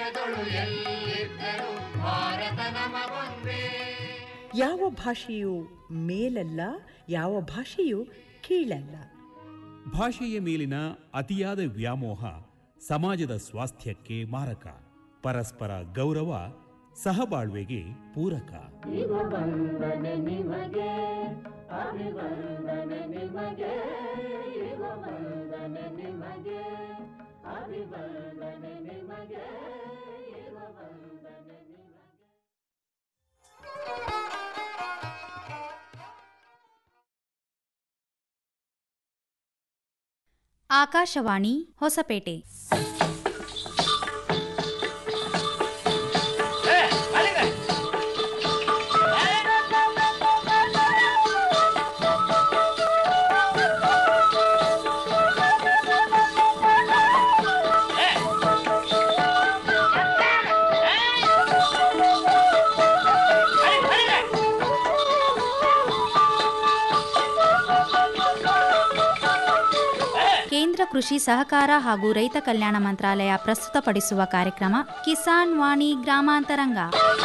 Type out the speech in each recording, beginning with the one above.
ವಿಶ್ವದೊಳು ಎಲ್ಲಿದ್ದರೂ ಭಾರತ ನಮಗೊಂದೇ ಯಾವ ಭಾಷೆಯು ಮೇಲಲ್ಲ ಯಾವ ಭಾಷೆಯು ಕೀಳಲ್ಲ ಭಾಷೆಯ ಮೇಲಿನ ಅತಿಯಾದ ವ್ಯಾಮೋಹ ಸಮಾಜದ ಸ್ವಾಸ್ಥ್ಯಕ್ಕೆ ಮಾರಕ ಪರಸ್ಪರ ಗೌರವ ಸಹಬಾಳ್ವೆಗೆ ಪೂರಕ ಆಕಾಶವಾಣಿ ಹೊಸಪೇಟೆ ಕೇಂದ್ರ ಕೃಷಿ ಸಹಕಾರ ಹಾಗೂ ರೈತ ಕಲ್ಯಾಣ ಮಂತ್ರಾಲಯ ಪ್ರಸ್ತುತಪಡಿಸುವ ಕಾರ್ಯಕ್ರಮ ಕಿಸಾನ್ ವಾಣಿ ಗ್ರಾಮಾಂತರಂಗ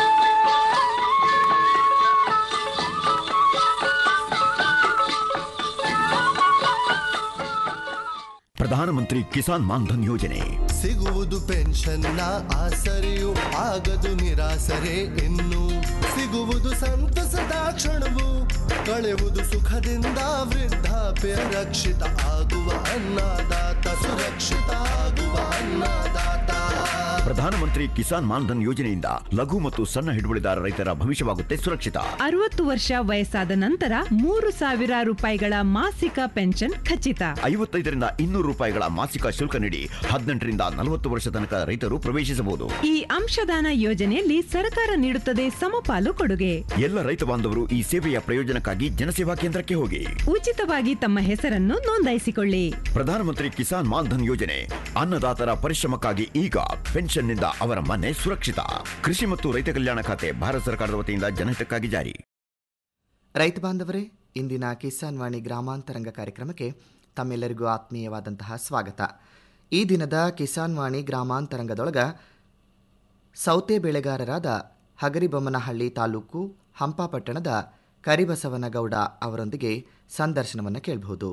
ಪ್ರಧಾನಮಂತ್ರಿ ಕಿಸಾನ್ ಮಾನ್ಧನ್ ಯೋಜನೆ ಸಿಗುವುದು ಪೆನ್ಷನ್ನ ಆಸರೆಯು ಆಗದು ನಿರಾಸರೆ ಇನ್ನು ಸಿಗುವುದು ಸಂತಸದ ಕ್ಷಣವು ಕಳೆಯುವುದು ಸುಖದಿಂದ ವೃದ್ಧಾಪ್ಯ ರಕ್ಷಿತ ಆಗುವ ಅನ್ನದಾತ ಸುರಕ್ಷಿತ ಆಗುವ ಅನ್ನದಾತ ಪ್ರಧಾನಮಂತ್ರಿ ಕಿಸಾನ್ ಮಾನ್ಧನ್ ಯೋಜನೆಯಿಂದ ಲಘು ಮತ್ತು ಸಣ್ಣ ಹಿಡುವಳಿದಾರ ರೈತರ ಭವಿಷ್ಯವಾಗುತ್ತೆ ಸುರಕ್ಷಿತ ಅರವತ್ತು ವರ್ಷ ವಯಸ್ಸಾದ ನಂತರ ಮೂರು ಸಾವಿರ ರೂಪಾಯಿಗಳ ಮಾಸಿಕ ಪೆನ್ಷನ್ ಖಚಿತ ಐವತ್ತೈದರಿಂದ ಇನ್ನೂರು ರೂಪಾಯಿಗಳ ಮಾಸಿಕ ಶುಲ್ಕ ನೀಡಿ ಹದಿನೆಂಟರಿಂದ ನಲವತ್ತು ವರ್ಷ ತನಕ ರೈತರು ಪ್ರವೇಶಿಸಬಹುದು ಈ ಅಂಶದಾನ ಯೋಜನೆಯಲ್ಲಿ ಸರ್ಕಾರ ನೀಡುತ್ತದೆ ಸಮಪಾಲು ಕೊಡುಗೆ ಎಲ್ಲ ರೈತ ಬಾಂಧವರು ಈ ಸೇವೆಯ ಪ್ರಯೋಜನಕ್ಕಾಗಿ ಜನಸೇವಾ ಕೇಂದ್ರಕ್ಕೆ ಹೋಗಿ ಉಚಿತವಾಗಿ ತಮ್ಮ ಹೆಸರನ್ನು ನೋಂದಾಯಿಸಿಕೊಳ್ಳಿ ಪ್ರಧಾನಮಂತ್ರಿ ಕಿಸಾನ್ ಮಾನ್ಧನ್ ಯೋಜನೆ ಅನ್ನದಾತರ ಪರಿಶ್ರಮಕ್ಕಾಗಿ ಈಗ ಪೆನ್ಷನ್ನಿಂದ ಅವರ ಮನೆ ಸುರಕ್ಷಿತ ಕೃಷಿ ಮತ್ತು ರೈತ ಕಲ್ಯಾಣ ಖಾತೆ ಭಾರತ ಸರ್ಕಾರದ ವತಿಯಿಂದ ಜನಹಿತಕ್ಕಾಗಿ ಜಾರಿ ರೈತ ಬಾಂಧವರೇ ಇಂದಿನ ಕಿಸಾನ್ ವಾಣಿ ಗ್ರಾಮಾಂತರಂಗ ಕಾರ್ಯಕ್ರಮಕ್ಕೆ ತಮ್ಮೆಲ್ಲರಿಗೂ ಆತ್ಮೀಯವಾದಂತಹ ಸ್ವಾಗತ ಈ ದಿನದ ಕಿಸಾನ್ ವಾಣಿ ಗ್ರಾಮಾಂತರಂಗದೊಳಗ ಸೌತೆ ಬೆಳೆಗಾರರಾದ ಹಗರಿಬೊಮ್ಮನಹಳ್ಳಿ ತಾಲೂಕು ಹಂಪಾಪಟ್ಟಣದ ಕರಿಬಸವನಗೌಡ ಅವರೊಂದಿಗೆ ಸಂದರ್ಶನವನ್ನು ಕೇಳಬಹುದು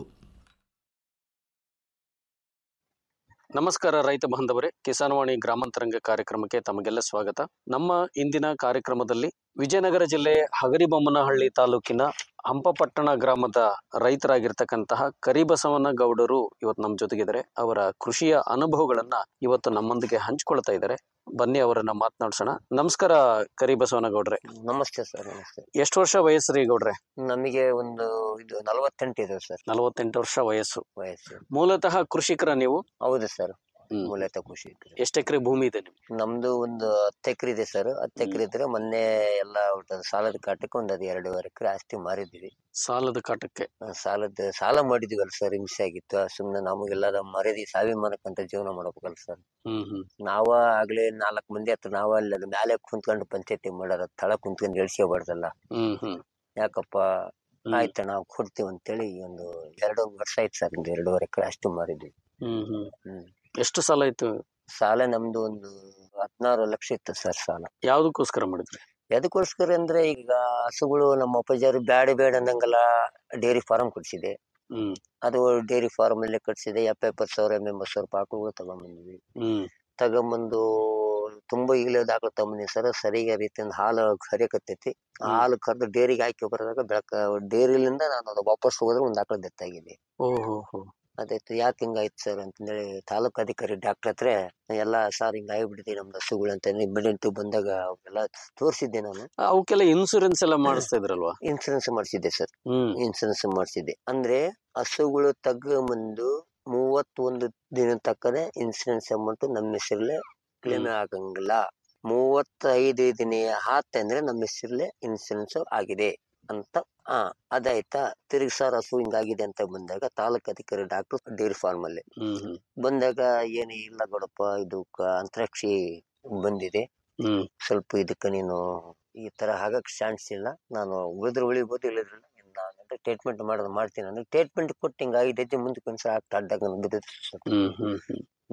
ನಮಸ್ಕಾರ ರೈತ ಬಾಂಧವರೇ ಕಿಸಾನ್ವಾಣಿ ಗ್ರಾಮಾಂತರಂಗ ಕಾರ್ಯಕ್ರಮಕ್ಕೆ ತಮಗೆಲ್ಲ ಸ್ವಾಗತ ನಮ್ಮ ಇಂದಿನ ಕಾರ್ಯಕ್ರಮದಲ್ಲಿ ವಿಜಯನಗರ ಜಿಲ್ಲೆ ಹಗರಿಬೊಮ್ಮನಹಳ್ಳಿ ತಾಲೂಕಿನ ಹಂಪಪಟ್ಟಣ ಗ್ರಾಮದ ರೈತರಾಗಿರ್ತಕ್ಕಂತಹ ಕರಿಬಸವನ ಗೌಡರು ಇವತ್ತು ನಮ್ಮ ಜೊತೆಗಿದ್ದಾರೆ ಅವರ ಕೃಷಿಯ ಅನುಭವಗಳನ್ನ ಇವತ್ತು ನಮ್ಮೊಂದಿಗೆ ಹಂಚ್ಕೊಳ್ತಾ ಇದ್ದಾರೆ ಬನ್ನಿ ಅವರನ್ನ ಮಾತನಾಡ್ಸೋಣ ನಮಸ್ಕಾರ ಕರಿಬಸವನ ಗೌಡ್ರೆ ನಮಸ್ತೆ ಸರ್ ನಮಸ್ತೆ ಎಷ್ಟು ವರ್ಷ ವಯಸ್ಸ್ರಿ ಗೌಡ್ರೆ ನಮಗೆ ಒಂದು ಇದು ನಲವತ್ತೆಂಟು ಇದೆ ಸರ್ ನಲವತ್ತೆಂಟು ವರ್ಷ ವಯಸ್ಸು ವಯಸ್ಸು ಮೂಲತಃ ಕೃಷಿಕರ ನೀವು ಹೌದು ಸರ್ ಹ್ಮ್. ಮೂಲತಃ ಖುಷಿ ಎಷ್ಟು ಎಕರೆ ಭೂಮಿ ಇದೆ ನಿಮ್ಗೆ ನಮ್ದು ಒಂದು ಹತ್ತು ಎಕರೆ ಇದೆ ಸರ್ ಹತ್ತು ಎಕರೆ ಇದ್ರೆ ಮೊನ್ನೆ ಎಲ್ಲ ಒಟ್ಟು ಸಾಲದ ಕಾಟಕ್ಕೆ ಒಂದು ಅದು ಎರಡೂವರೆ ಎಕರೆ ಆಸ್ತಿ ಮಾರಿದ್ವಿ ಸಾಲದ ಕಾಟಕ್ಕೆ ಆ, ಸಾಲದ ಸಾಲ ಮಾಡಿದ್ವಲ್ಲ ಸರ್ ಹಿಂಸೆ ಆಗಿತ್ತು ಸುಮ್ನೆ ನಮಗೆಲ್ಲ ಮರ್ಯಾದೆ ಸ್ವಾಭಿಮಾನಕ್ಕಂತ ಜೀವನ ಮಾಡ್ಬೇಕಲ್ಲ ಸರ್ ಹ್ಮ್ ಹ್ಮ್ ನಾವ ಆಗ್ಲೇ ನಾಲ್ಕು ಮಂದಿ ಹತ್ರ ನಾವ ಅಲ್ಲಿ ಅದ್ ಮ್ಯಾಲೆ ಕುಂತ್ಕೊಂಡು ಪಂಚಾಯತಿ ಮಾಡೋದ ತಳ ಕುಂತ್ಕೊಂಡು ಎಳ್ಸ್ಕೊಬಾರ್ದಲ್ಲ ಹ್ಮ್ ಹ್ಮ್ ಯಾಕಪ್ಪ ಆಯ್ತು ನಾವು ಕೊಡ್ತೀವಿ ಅಂತೇಳಿ ಒಂದು ಎರಡು ವರ್ಷ ಆಯ್ತು ಸರ್ ಒಂದು ಎರಡೂವರೆ ಎಕರೆ ಅಷ್ಟು ಮಾರಿದ್ವಿ ಹ್ಮ್ ಹ್ಮ್ ಹ್ಮ್ ಎಷ್ಟು ಸಾಲ ಇತ್ತು ಸಾಲ ನಮ್ದು ಒಂದು ಹದಿನಾರು ಲಕ್ಷ ಇತ್ತು ಸರ್ ಸಾಲ ಯಾವ್ದಕ್ಕೋಸ್ಕರ ಮಾಡಿದ್ರಿ ಎದಕ್ಕೋಸ್ಕರ ಅಂದ್ರೆ ಈಗ ಹಸುಗಳು ನಮ್ಮ ಅಪ್ಪಾಜಿಯವರು ಬ್ಯಾಡ ಬೇಡ ಅಂದಂಗೆಲ್ಲ ಡೈರಿ ಫಾರ್ಮ್ ಕಟ್ಸಿದೆ ಹ್ಮ್ ಅದು ಡೈರಿ ಫಾರ್ಮ್ ಅಲ್ಲೇ ಕಟ್ಸಿದೆ ಎಪ್ಪ ಎಪ್ಪತ್ತು ಸಾವಿರ ಎಂಬತ್ತು ಸಾವಿರ ರೂಪಾಯಿ ಆಕಳುಗಳು ತಗೊಂಬಂದ್ವಿ ಹ್ಮ್ ತಗೊಂಬಂದು ತುಂಬಾ ಈಗಲೇ ದಾಖಲೆ ತಗೊಂಬಂದಿನಿ ಸರ್ ಸರಿಯಾದ ರೀತಿಯಿಂದ ಹಾಲು ಕರಿಯಕತ್ತೈತಿ ಹಾಲು ಕರೆದು ಡೈರಿಗೆ ಹಾಕಿ ಬರೋದಾಗ ಬೆಳಕ ಡೈರಿಲಿಂದ ನಾನು ಅದು ವಾಪಸ್ ಹೋದ್ರೆ ಒಂದು ಆಕಳ ಡೆತ್ ಆಗಿದೆ ಓಹೋ ಹೋ ಅದಾಯ್ತು ಯಾಕೆ ಹಿಂಗಾಯ್ತು ಸರ್ ಅಂತಂದೇಳಿ ತಾಲೂಕು ಅಧಿಕಾರಿ ಡಾಕ್ಟರ್ ಹತ್ರ ಎಲ್ಲ ಸರ್ ಹಿಂಗ ಆಗ್ಬಿಟ್ಟಿದೆ ನಮ್ದು ಹಸುಗಳು ಅಂತ ಇಮಿಡಿಯೇಟ್ ಬಂದಾಗ ಅವೆಲ್ಲ ತೋರಿಸಿದ್ದೆ ನಾನು ಅವಕ್ಕೆಲ್ಲ ಇನ್ಸೂರೆನ್ಸ್ ಎಲ್ಲ ಮಾಡಿಸ್ತಾ ಇದ್ರಲ್ವಾ ಇನ್ಸೂರೆನ್ಸ್ ಮಾಡಿಸಿದ್ದೆ ಸರ್ ಹ್ಮ್ ಇನ್ಸೂರೆನ್ಸ್ ಮಾಡಿಸಿದ್ದೆ ಅಂದ್ರೆ ಹಸುಗಳು ತಗೊಂಬಂದು ಮೂವತ್ತೊಂದು ದಿನ ತಕ್ಕನೆ ಇನ್ಸೂರೆನ್ಸ್ ಅಮೌಂಟ್ ನಮ್ಮ ಹೆಸರಲ್ಲೇ ಕ್ಲೇಮ್ ಆಗಂಗಿಲ್ಲ ಮೂವತ್ತೈದು ದಿನ ಆತಂದ್ರೆ ನಮ್ಮ ಹೆಸರಲ್ಲೇ ಇನ್ಸೂರೆನ್ಸ್ ಆಗಿದೆ ಅಂತ ಆ ಅದಾಯ್ತಾ ತಿರುಗಿ ಸರ್ ಹಸು ಹಿಂಗಾಗಿದೆ ಅಂತ ಬಂದಾಗ ತಾಲೂಕು ಅಧಿಕಾರಿ ಡಾಕ್ಟರ್ ಡೈರಿ ಫಾರ್ಮ್ ಅಲ್ಲಿ ಹ್ಮ್ ಹ್ಮ್ ಬಂದಾಗ ಏನು ಇಲ್ಲ ಗೌಡಪ್ಪ ಇದು ಕ- ಅಂತರಾಕ್ಷಿ ಬಂದಿದೆ ಹ್ಮ್ ಸ್ವಲ್ಪ ಇದಕ್ಕೆ ನೀನು ಈ ತರ ಆಗಕ್ ಚಾನ್ಸ್ ಇಲ್ಲ ನಾನು ಉಳಿದ್ರೆ ಉಳಿಬೋದು ಇಲ್ಲದ್ರಲ್ಲ ನಾನು ಟ್ರೀಟ್ಮೆಂಟ್ ಮಾಡೋದು ಮಾಡ್ತೀನಿ ಅಂದ್ರೆ ಟ್ರೀಟ್ಮೆಂಟ್ ಕೊಟ್ಟು ಹಿಂಗಾಗಿದ್ದೈತೆ ಮುಂದಕ್ಕೆ ಒಂದ್ಸಲ ಆಗ್ತಾ ಅಡ್ಡಾಗ ಬಿದ್ದೈತೆ ಸರ್. ಹ್ಮ್ ಹ್ಮ್ ಹ್ಮ್ ಹ್ಮ್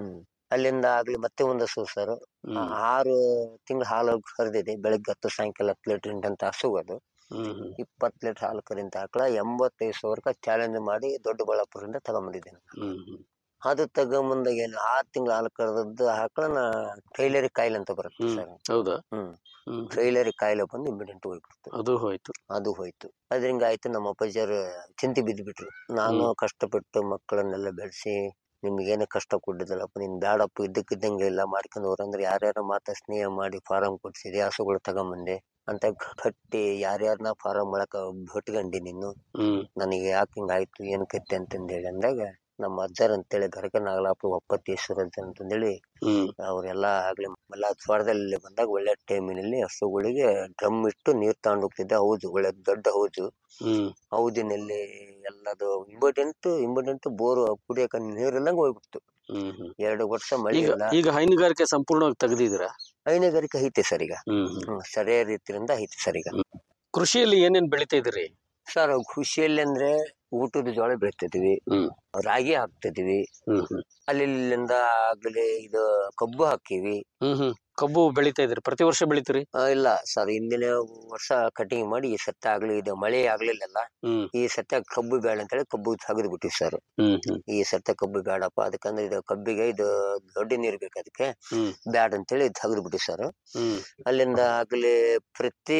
ಅಲ್ಲಿಂದ ಆಗ್ಲಿ ಮತ್ತೆ ಒಂದು ಹಸು ಸರ್ ಹ್ಮ್ ಆರು ತಿಂಗಳ ಹಾಲು ಕರೆದಿದೆ ಬೆಳಗ್ಗೆ ಹತ್ತು ಸಾಯಂಕಾಲ ಹತ್ತು ಲೀಟರ್ ಅಂತ ಹಸು ಅದು ಹ್ಮ್ ಹ್ಮ್ ಇಪ್ಪತ್ತು ಲೀಟರ್ ಹಾಲು ಕರಿಂದ ಆಕಳ ಎಂಬತ್ತೈದು ಸಾವಿರಕ್ಕೆ ಚಾಲೆಂಜ್ ಮಾಡಿ ದೊಡ್ಡಬಳ್ಳಾಪುರದಿಂದ ತಗೊಂಬಂದಿದ್ದೇನೆ ಹ್ಮ್ ಹ್ಮ್ ಅದು ತಗೊಂಬಂದಾಗ ಏನು ಆರು ತಿಂಗಳ ಹಾಲು ಕರೆದದ್ದು ಆಕಳನ ಟೈಲರಿ ಕಾಯಿಲೆ ಅಂತ ಬರುತ್ತೆ ಹ್ಮ್ ಸರ್ ಹೌದಾ ಹ್ಮ್ ಹ್ಮ್ ಟೈಲರಿ ಕಾಯಿಲೆ ಬಂದು ಇಮಿಡಿಯಂಟ್ ಹೋಗ್ಬಿಡ್ತು ಅದು ಹೋಯ್ತು ಅದು ಹೋಯ್ತು ಅದ್ರಿಂದ ಆಯ್ತು ನಮ್ಮ ಅಪ್ಪಾಜಿಯವರು ಚಿಂತೆ ಬಿದ್ದುಬಿಟ್ರು ನಾನು ಕಷ್ಟಪಟ್ಟು ಮಕ್ಕಳನ್ನೆಲ್ಲ ಬೆಳೆಸಿ ನಿಮ್ಗೇನು ಕಷ್ಟ ಕೊಟ್ಟಿದ್ದಲ್ಲಪ್ಪ ನೀನ್ ಬ್ಯಾಡಪ್ಪ ಇದ್ದಕ್ಕಿದ್ದಂಗೆ ಎಲ್ಲ ಮಾಡ್ಕೊಂಡು ಹೋರಂದ್ರೆ ಯಾರ್ಯಾರ ಮಾತ ಸ್ನೇಹ ಮಾಡಿ ಫಾರಂ ಕೊಡ್ಸಿದೆ ಹಸುಗಳು ತಗೊಂಬಂದೆ ಅಂತ ಕಟ್ಟಿ ಯಾರ್ಯಾರನ್ನ ಫಾರಂ ಒಳಕ ಬಿಟ್ಕೊಂಡಿ ನೀನು ಹ್ಮ್ ನನಗೆ ಯಾಕೆ ಹಿಂಗಾಯ್ತು ಏನ್ ಕತ್ತೆ ಅಂತಂದೇಳಿ ಅಂದಾಗ ನಮ್ಮ ಅಜ್ಜರ್ ಅಂತೇಳಿ ಗರಗ ನಾಗಲಾಪುರ ಒಪ್ಪತ್ತೇಶ್ವರ ಅಂತಂದೇಳಿ ಹ್ಮ್ ಅವರೆಲ್ಲ ಆಗ್ಲಿ ಎಲ್ಲ ಜ್ವರದಲ್ಲಿ ಬಂದಾಗ ಒಳ್ಳೆ ಟೈಮಿನಲ್ಲಿ ಹಸುಗಳಿಗೆ ಡ್ರಮ್ ಇಟ್ಟು ನೀರ್ ತಗೊಂಡು ಹೋಗ್ತಿದ್ದೆ ಹೌದು ಒಳ್ಳೆ ದೊಡ್ಡ ಹೌದು ಹ್ಮ್ ಹೌದಿನಲ್ಲಿ ಎಲ್ಲದು ಇಂಪಾರ್ಟೆಂಟ್ ಇಂಪಾರ್ಟೆಂಟ್ ಬೋರ್ ಕುಡಿಯಕ ನೀರಿಲ್ಲಂಗ್ ಹೋಗ್ಬಿಡ್ತು ಹ್ಮ್ ಹ್ಮ್ ಎರಡು ವರ್ಷ ಮಳೆ ಈಗ ಇಲ್ಲ ಈಗ ಹೈನುಗಾರಿಕೆ ಸಂಪೂರ್ಣವಾಗಿ ತೆಗೆದಿದ್ದೀರಾ ಹೈನುಗಾರಿಕೆ ಐತೆ ಸರ್ ಈಗ ಹ್ಮ್ ಹ್ಮ್ ಹ್ಮ್ ಸರಿಯಾದ ರೀತಿಯಿಂದ ಐತೆ ಸರ್ ಈಗ ಕೃಷಿಯಲ್ಲಿ ಏನೇನ್ ಬೆಳಿತಾ ಇದ್ದೀರಿ ಸರ್ ಖುಷಿಯಲ್ಲಿ ಅಂದ್ರೆ ಊಟದ ಜೋಳ ಬೆಳಿತಿದ್ವಿ ಹ್ಮ್ ರಾಗಿ ಹಾಕ್ತಿದ್ವಿ ಹ್ಮ್ ಹ್ಮ್ ಅಲ್ಲಿ ಇಲ್ಲಿಂದ ಆಗ್ಲಿ ಇದು ಕಬ್ಬು ಹಾಕಿವಿ ಹ್ಮ್ ಹ್ಮ್ ಕಬ್ಬು ಬೆಳಿತಾ ಇದ್ದೀರಿ ಪ್ರತಿ ವರ್ಷ ಬೆಳಿತೀರಿ ಆ, ಇಲ್ಲ ಸರ್ ಹಿಂದಿನ ವರ್ಷ ಕಟಿಂಗ್ ಮಾಡಿ ಈ ಸತ್ತ ಆಗ್ಲಿ ಇದು ಮಳೆ ಆಗ್ಲಿಲ್ಲಲ್ಲ ಹ್ಮ್ ಈ ಸತ್ತ ಕಬ್ಬು ಬೇಡ ಅಂತ ಹೇಳಿ ಕಬ್ಬು ತೆಗೆದು ಬಿಟ್ಟಿವಿ ಸರ್ ಹ್ಮ್ ಹ್ಮ್ ಈ ಸತ್ತ ಕಬ್ಬು ಬೇಡಪ್ಪ ಅದಕ್ಕಂದ್ರೆ ಇದು ಕಬ್ಬಿಗೆ ಇದು ದೊಡ್ಡ ನೀರ್ ಬೇಕು ಅದಕ್ಕೆ ಹ್ಮ್ ಬ್ಯಾಡ ಅಂತೇಳಿ ತೆಗೆದು ಬಿಟ್ಟಿವಿ ಸರ್ ಹ್ಮ್ ಅಲ್ಲಿಂದ ಆಗ್ಲಿ ಪ್ರತಿ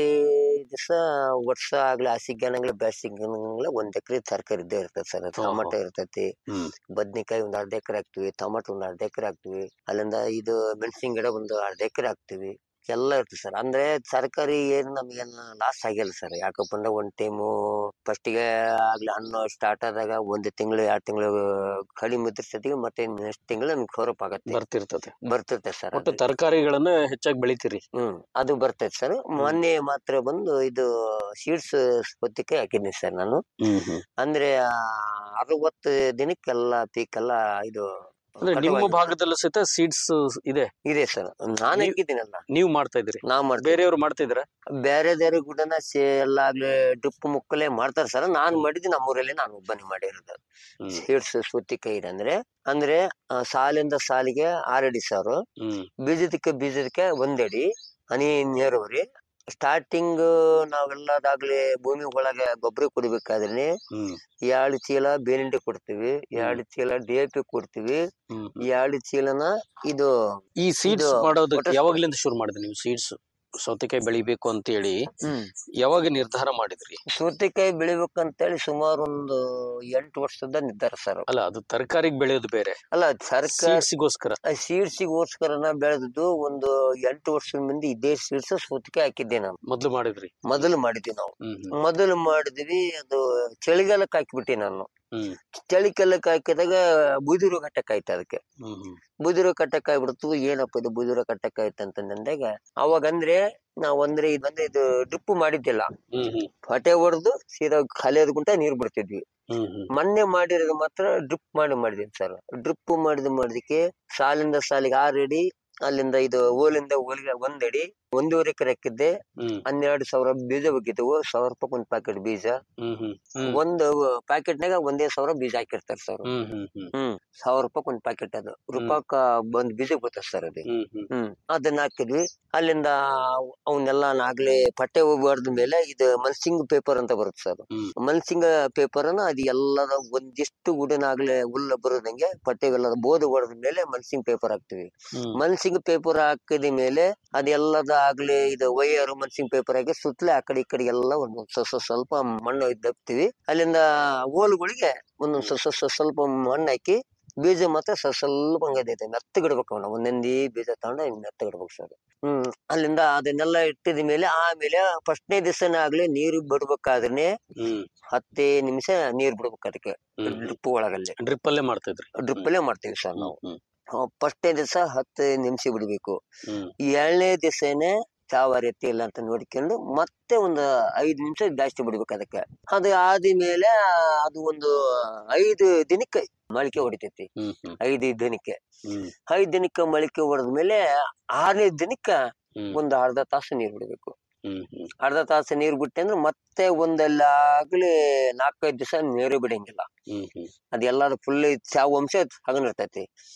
ದಿವಸ ವರ್ಷ ಆಗ್ಲಿ ಹಸಿಗೆನಂಗ್ಲಿ ಬೇಸಿಗೆನಂಗ್ಲಿ ಒಂದ್ ಎಕರೆ ತರಕಾರಿ ಇದ್ದೇ ಇರ್ತದೆ ಸರ್ ಟೊಮಟೊ ಇರ್ತೈತಿ ಹ್ಮ್ ಬದ್ನಿಕಾಯಿ ಒಂದ್ ಅರ್ಧ ಎಕರೆ ಹಾಕ್ತಿವಿ ಟೊಮಟೊ ಒಂದ್ ಅರ್ಧ ಎಕರೆ ಹಾಕ್ತಿವಿ ಅಲ್ಲಿಂದ ಇದು ಮೆಣಸಿನ ಗಿಡ ಒಂದು ಅರ್ಧ ಎಕರೆ ಹಾಕ್ತಿವಿ ಎಲ್ಲ ಇರ್ತದೆ ಸರ್ ಅಂದ್ರೆ ತರಕಾರಿ ಏನ್ ನಮ್ಗೇನ್ ಲಾಸ್ ಆಗಿಲ್ಲ ಸರ್ ಯಾಕಪ್ಪ ಅಂದ್ರೆ ಒಂದ್ ಟೈಮು ಫಸ್ಟಿಗೆ ಆಗ್ಲಿ ಹಣ್ಣು ಸ್ಟಾರ್ಟ್ ಆದಾಗ ಒಂದ್ ತಿಂಗಳು ಎರಡ್ ತಿಂಗಳು ಕಡಿಮೆ ಇದ್ರ ಸತಿಗೆ ಮತ್ತೆ ನೆಕ್ಸ್ಟ್ ತಿಂಗಳು ನಮ್ಗೆ ಖರೋಪ್ ಆಗತ್ತೆ ಬರ್ತಿರ್ತದೆ ಬರ್ತಿರ್ತದೆ ಸರ್ ಒಟ್ಟು ತರಕಾರಿಗಳನ್ನ ಹೆಚ್ಚಾಗಿ ಬೆಳಿತೀರಿ ಹ್ಮ್ ಅದು ಬರ್ತೈತೆ ಸರ್ ಮೊನ್ನೆ ಮಾತ್ರ ಬಂದು ಇದು ಸೀಡ್ಸ್ ಹೊತ್ತಿಗೆ ಹಾಕಿದ್ದೀನಿ ಸರ್ ನಾನು ಹ್ಮ್ ಹ್ಮ್ ಅಂದ್ರೆ ಆ, ಅರವತ್ತು ದಿನಕ್ಕೆಲ್ಲ ಪೀಕ್ ಎಲ್ಲ ಇದು ಅಂದ್ರೆ ನಿಮ್ಮ ಕಟಾವಾಗಿ- ಭಾಗದಲ್ಲೂ ಸಹಿತ ಸೀಡ್ಸ್ ಇದೆ ಇದೆ ಸರ್ ನಾನ್ ನೀವ್- ಹಾಕಿದ್ದೀನಲ್ಲ ನೀವು ಮಾಡ್ತಾ ಇದ್ದೀರಿ ನಾವ್ ಮಾಡ್ತೀವಿ ಬೇರೆಯವರು ಮಾಡ್ತಿದ್ರ ಬೇರೆ ಬೇರೆ ಗುಡನ ಸೇ ಎಲ್ಲ ಆಗ್ಲಿ ಡ್ರಿಪ್ ಮುಕ್ಕಲೆ ಮಾಡ್ತಾರೆ ಸರ್ ನಾನ್ ಮಾಡಿದ್ದು ನಮ್ಮೂರಲ್ಲಿ ನಾನು ಒಬ್ಬನೇ ಮಾಡಿರೋದು ಹ್ಮ್ ಸೀಡ್ಸ್ ಸುತ್ತಿಕಾಯಿ ಅಂದ್ರೆ ಅಂದ್ರೆ ಆ, ಸಾಲಿಂದ ಸಾಲಿಗೆ ಆರಡಿ ಸಾರು ಹ್ಮ್ ಬೀಜದಕ್ಕೆ ಬೀಜದಕ್ಕೆ ಒಂದಡಿ ಹನಿ ನೀರಾವರಿ ಸ್ಟಾರ್ಟಿಂಗ್ ನಾವೆಲ್ಲದಾಗ್ಲಿ ಭೂಮಿ ಒಳಗೆ ಗೊಬ್ಬರ ಕೊಡ್ಬೇಕಾದ್ರೆ ಹ್ಮ್ ಎರಡು ಚೀಲ ಬೇಲಿಂಡಿ ಕೊಡ್ತೀವಿ ಎರಡು ಚೀಲ ಡಿ ಎ ಪಿ ಕೊಡ್ತೀವಿ ಹ್ಮ್ ಎರಡು ಚೀಲನ ಇದು ಈ ಸೀಡ್ಸ್ ಇದು ಮಾಡೋದಕ್ಕೆ potash- ಯಾವಾಗ್ಲಿಂದ ಶುರು ಮಾಡಿದ್ರಿ ನೀವು ಸೀಡ್ಸ್ ಸೌತೆಕಾಯಿ ಬೆಳಿಬೇಕು ಅಂತ ಹೇಳಿ ಹ್ಮ್ ಯಾವಾಗ ನಿರ್ಧಾರ ಮಾಡಿದ್ರಿ ಸೌತೆಕಾಯಿ ಬೆಳಿಬೇಕಂತೇಳಿ ಸುಮಾರು ಒಂದು ಎಂಟು ವರ್ಷದ ನಿರ್ಧಾರ ಸರ್ ಅಲ್ಲ ಅದು ತರಕಾರಿಗೆ ಬೆಳೆಯೋದು ಬೇರೆ ಅಲ್ಲ ಸರ್ಕಾರ ಸೀಡ್ಸ್ಗೋಸ್ಕರ ಸೀಡ್ಸಿಗೋಸ್ಕರನ ಬೆಳೆದದ್ದು ಒಂದು ಎಂಟು ವರ್ಷದ ಮುಂದೆ ಇದೇ ಸೀಡ್ಸ್ ಸೌತೆಕಾಯಿ ಹಾಕಿದ್ದೆ ನಾನು ಮೊದ್ಲು ಮಾಡಿದ್ರಿ ಮೊದಲು ಮಾಡಿದ್ವಿ ನಾವು ಹ್ಮ್ ಹ್ಮ್ ಮೊದಲು ಮಾಡಿದ್ವಿ ಅದು ಚಳಿಗಾಲಕ್ಕೆ ಹಾಕಿಬಿಟ್ಟೆ ನಾನು ಹ್ಮ್ ಚಳಿಗಾಲಕ್ಕೆ ಹಾಕಿದಾಗ ಬುದಿರು ಕಟ್ಟಕ್ ಆಯ್ತು ಅದಕ್ಕೆ ಹ್ಮ್ ಹ್ಮ್ ಬುದಿರು ಕಟ್ಟಕ್ ಆಗ್ಬಿಡ್ತು ಏನಪ್ಪ ಇದು ಬುದಿರು ಕಟ್ಟಕ್ ಆಯ್ತು ಅಂತಂದಾಗ ಅವಾಗ ಅಂದ್ರೆ ನಾವ್ ಅಂದ್ರೆ ಇದಂದ್ರೆ ಇದು ಡ್ರಿಪ್ ಮಾಡಿದ್ದಿಲ್ಲ ಹ್ಮ್ ಹ್ಮ್ ಹೊಟ್ಟೆ ಹೊಡೆದು ಸೀದಾ ಖಾಲಿ ಗುಂಟ ನೀರ್ ಬಿಡ್ತಿದ್ವಿ ಹ್ಮ್ ಹ್ಮ್ ಮೊನ್ನೆ ಮಾಡಿರೋದು ಮಾತ್ರ ಡ್ರಿಪ್ ಮಾಡಿ ಮಾಡಿದೀನಿ ಸರ್ ಡ್ರಿಪ್ ಮಾಡಿದ ಮಾಡಿದಕ್ಕೆ ಸಾಲಿಂದ ಸಾಲಿಗೆ ಆರು ಅಡಿ ಅಲ್ಲಿಂದ ಇದು ಓಲಿಂದ ಓಲಿಗೆ ಒಂದಡಿ ಒಂದೂವರೆ ಎಕರೆ ಹಾಕಿದ್ದೆ ಹ್ಮ್ ಹನ್ನೆರಡು ಸಾವಿರ ಬೀಜ ಬೇಕಿದ್ದವು ಸಾವಿರ ರೂಪಾಯಿ ಒಂದ್ ಪ್ಯಾಕೆಟ್ ಬೀಜ ಹ್ಮ್ ಹ್ಮ್ ಹ್ಮ್ ಒಂದು ಪ್ಯಾಕೆಟ್ನಾಗ ಒಂದೇ ಸಾವಿರ ಬೀಜ ಹಾಕಿರ್ತಾರೆ ಸರ್ ಹ್ಮ್ ಹ್ಮ್ ಹ್ಮ್ ಹ್ಮ್ ಸಾವಿರ ರೂಪಾಯಿ ಒಂದ್ ಪ್ಯಾಕೆಟ್ ಅದು ರೂಪಾಯಿಕ ಒಂದ್ ಬೀಜ ಬರ್ತದೆ ಸರ್ ಅದು ಹ್ಮ್ ಹ್ಮ್ ಹ್ಮ್ ಅದನ್ನ ಹಾಕಿದ್ವಿ ಅಲ್ಲಿಂದ ಅವನ್ನೆಲ್ಲ ನಾಗ್ಲೇ ಪಟ್ಟೆ ಹೋಗ್ಬಾರ್ದ ಮೇಲೆ ಇದು ಮಲ್ಸಿಂಗ್ ಪೇಪರ್ ಅಂತ ಬರುತ್ತೆ ಸರ್ ಹ್ಮ್. ಮಲ್ಸಿಂಗ್ ಪೇಪರ್ ಅನ್ನ ಅದು ಎಲ್ಲದ ಒಂದಿಷ್ಟು ಗುಡನಾಗ್ಲೇ ಹುಲ್ಲ ಬರೋದಂಗೆ ಪಟ್ಟೆವೆಲ್ಲ ಬೋದ್ ಹೊಡೆದ ಮೇಲೆ ಮಲ್ಸಿಂಗ್ ಪೇಪರ್ ಹಾಕ್ತಿವಿ ಹ್ಮ್ ಮಲ್ಸಿಂಗ್ ಪೇಪರ್ ಹಾಕಿದ ಮೇಲೆ ಅದೆಲ್ಲದ ಆಗ್ಲಿ ಇದು ವೈಯರ್ ಮಲ್ಸಿಂಗ್ ಪೇಪರ್ ಹಾಕಿ ಸುತ್ತಲೇ ಆ ಕಡೆ ಈ ಕಡೆ ಎಲ್ಲ ಒಂದೊಂದ್ ಸ್ವಲ್ಪ ಸ್ವಲ್ಪ ಮಣ್ಣು ದಪ್ತೀವಿ ಅಲ್ಲಿಂದ ಓಲುಗಳಿಗೆ ಒಂದೊಂದ್ ಸ್ವಲ್ಪ ಸ್ವಲ್ಪ ಸ್ವಲ್ಪ ಮಣ್ಣು ಹಾಕಿ ಬೀಜ ಮಾತ್ರ ಸ್ವಲ್ಪ ಸ್ವಲ್ಪ ಹಂಗದೈತೆ ಮೆತ್ತಗಿಡ್ಬೇಕು ಅವನ್ನ ಒಂದೊಂದೇ ಬೀಜ ತಗೊಂಡು ಹಿಂಗ್ ಮೆತ್ತಗಿಡ್ಬೇಕು ಸರ್ ಹ್ಮ್ ಅಲ್ಲಿಂದ ಅದನ್ನೆಲ್ಲ ಇಟ್ಟಿದ ಮೇಲೆ ಆಮೇಲೆ ಫಸ್ಟ್ನೇ ದಿವಸನೇ ಆಗ್ಲಿ ನೀರು ಬಿಡ್ಬೇಕಾದ್ರೆ ಹ್ಮ್ ಹತ್ತೇ ನಿಮಿಷ ನೀರ್ ಬಿಡ್ಬೇಕು ಅದಕ್ಕೆ ಹ್ಮ್ ಡ್ರಿಪ್ ಒಳಗಲ್ಲಿ ಡ್ರಿಪ್ ಅಲ್ಲೇ ಮಾಡ್ತಾ ಇದ್ರಿ ಡ್ರಿಪ್ ಅಲ್ಲೇ ಮಾಡ್ತೀವಿ ಸರ್ ನಾವು ಹ್ಮ್ ಫಸ್ಟ್ನೇ ದಿವಸ ಹತ್ತು ನಿಮಿಷ ಬಿಡ್ಬೇಕು ಹ್ಮ್ ಏಳನೇ ದಿವಸನೇ ಯಾವ ರೀತಿ ಇಲ್ಲ ಅಂತ ನೋಡ್ಕೊಂಡು ಮತ್ತೆ ಒಂದು ಐದು ನಿಮಿಷ ಜಾಸ್ತಿ ಬಿಡ್ಬೇಕು ಅದಕ್ಕೆ ಅದು ಆದ್ಮೇಲೆ ಅದು ಒಂದು ಐದು ದಿನಕ್ಕೆ ಮೊಳಕೆ ಹೊಡಿತೈತಿ ಹ್ಮ್ ಹ್ಮ್ ಐದು ದಿನಕ್ಕೆ ಹ್ಮ್ ಐದು ದಿನಕ್ಕೆ ಮೊಳಕೆ ಹೊಡೆದ್ಮೇಲೆ ಆರನೇ ದಿನಕ್ಕೆ ಹ್ಮ್ ಒಂದು ಅರ್ಧ ತಾಸು ನೀರ್ ಬಿಡ್ಬೇಕು ಹ್ಮ್ ಹ್ಮ್ ಅರ್ಧ ತಾಸು ನೀರ್ ಬಿಟ್ಟೆ ಅಂದ್ರೆ ಮತ್ತೆ ಒಂದೆಲ್ಲ ಆಗ್ಲಿ ನಾಲ್ಕೈದು ದಿವಸ ನೀರು ಬಿಡಂಗಿಲ್ಲ ಹ್ಮ್ ಹ್ಮ್ ಅದೆಲ್ಲದ ಫುಲ್ ತೇವಾಂಶ ಹಗನಿರ್ತೈತಿ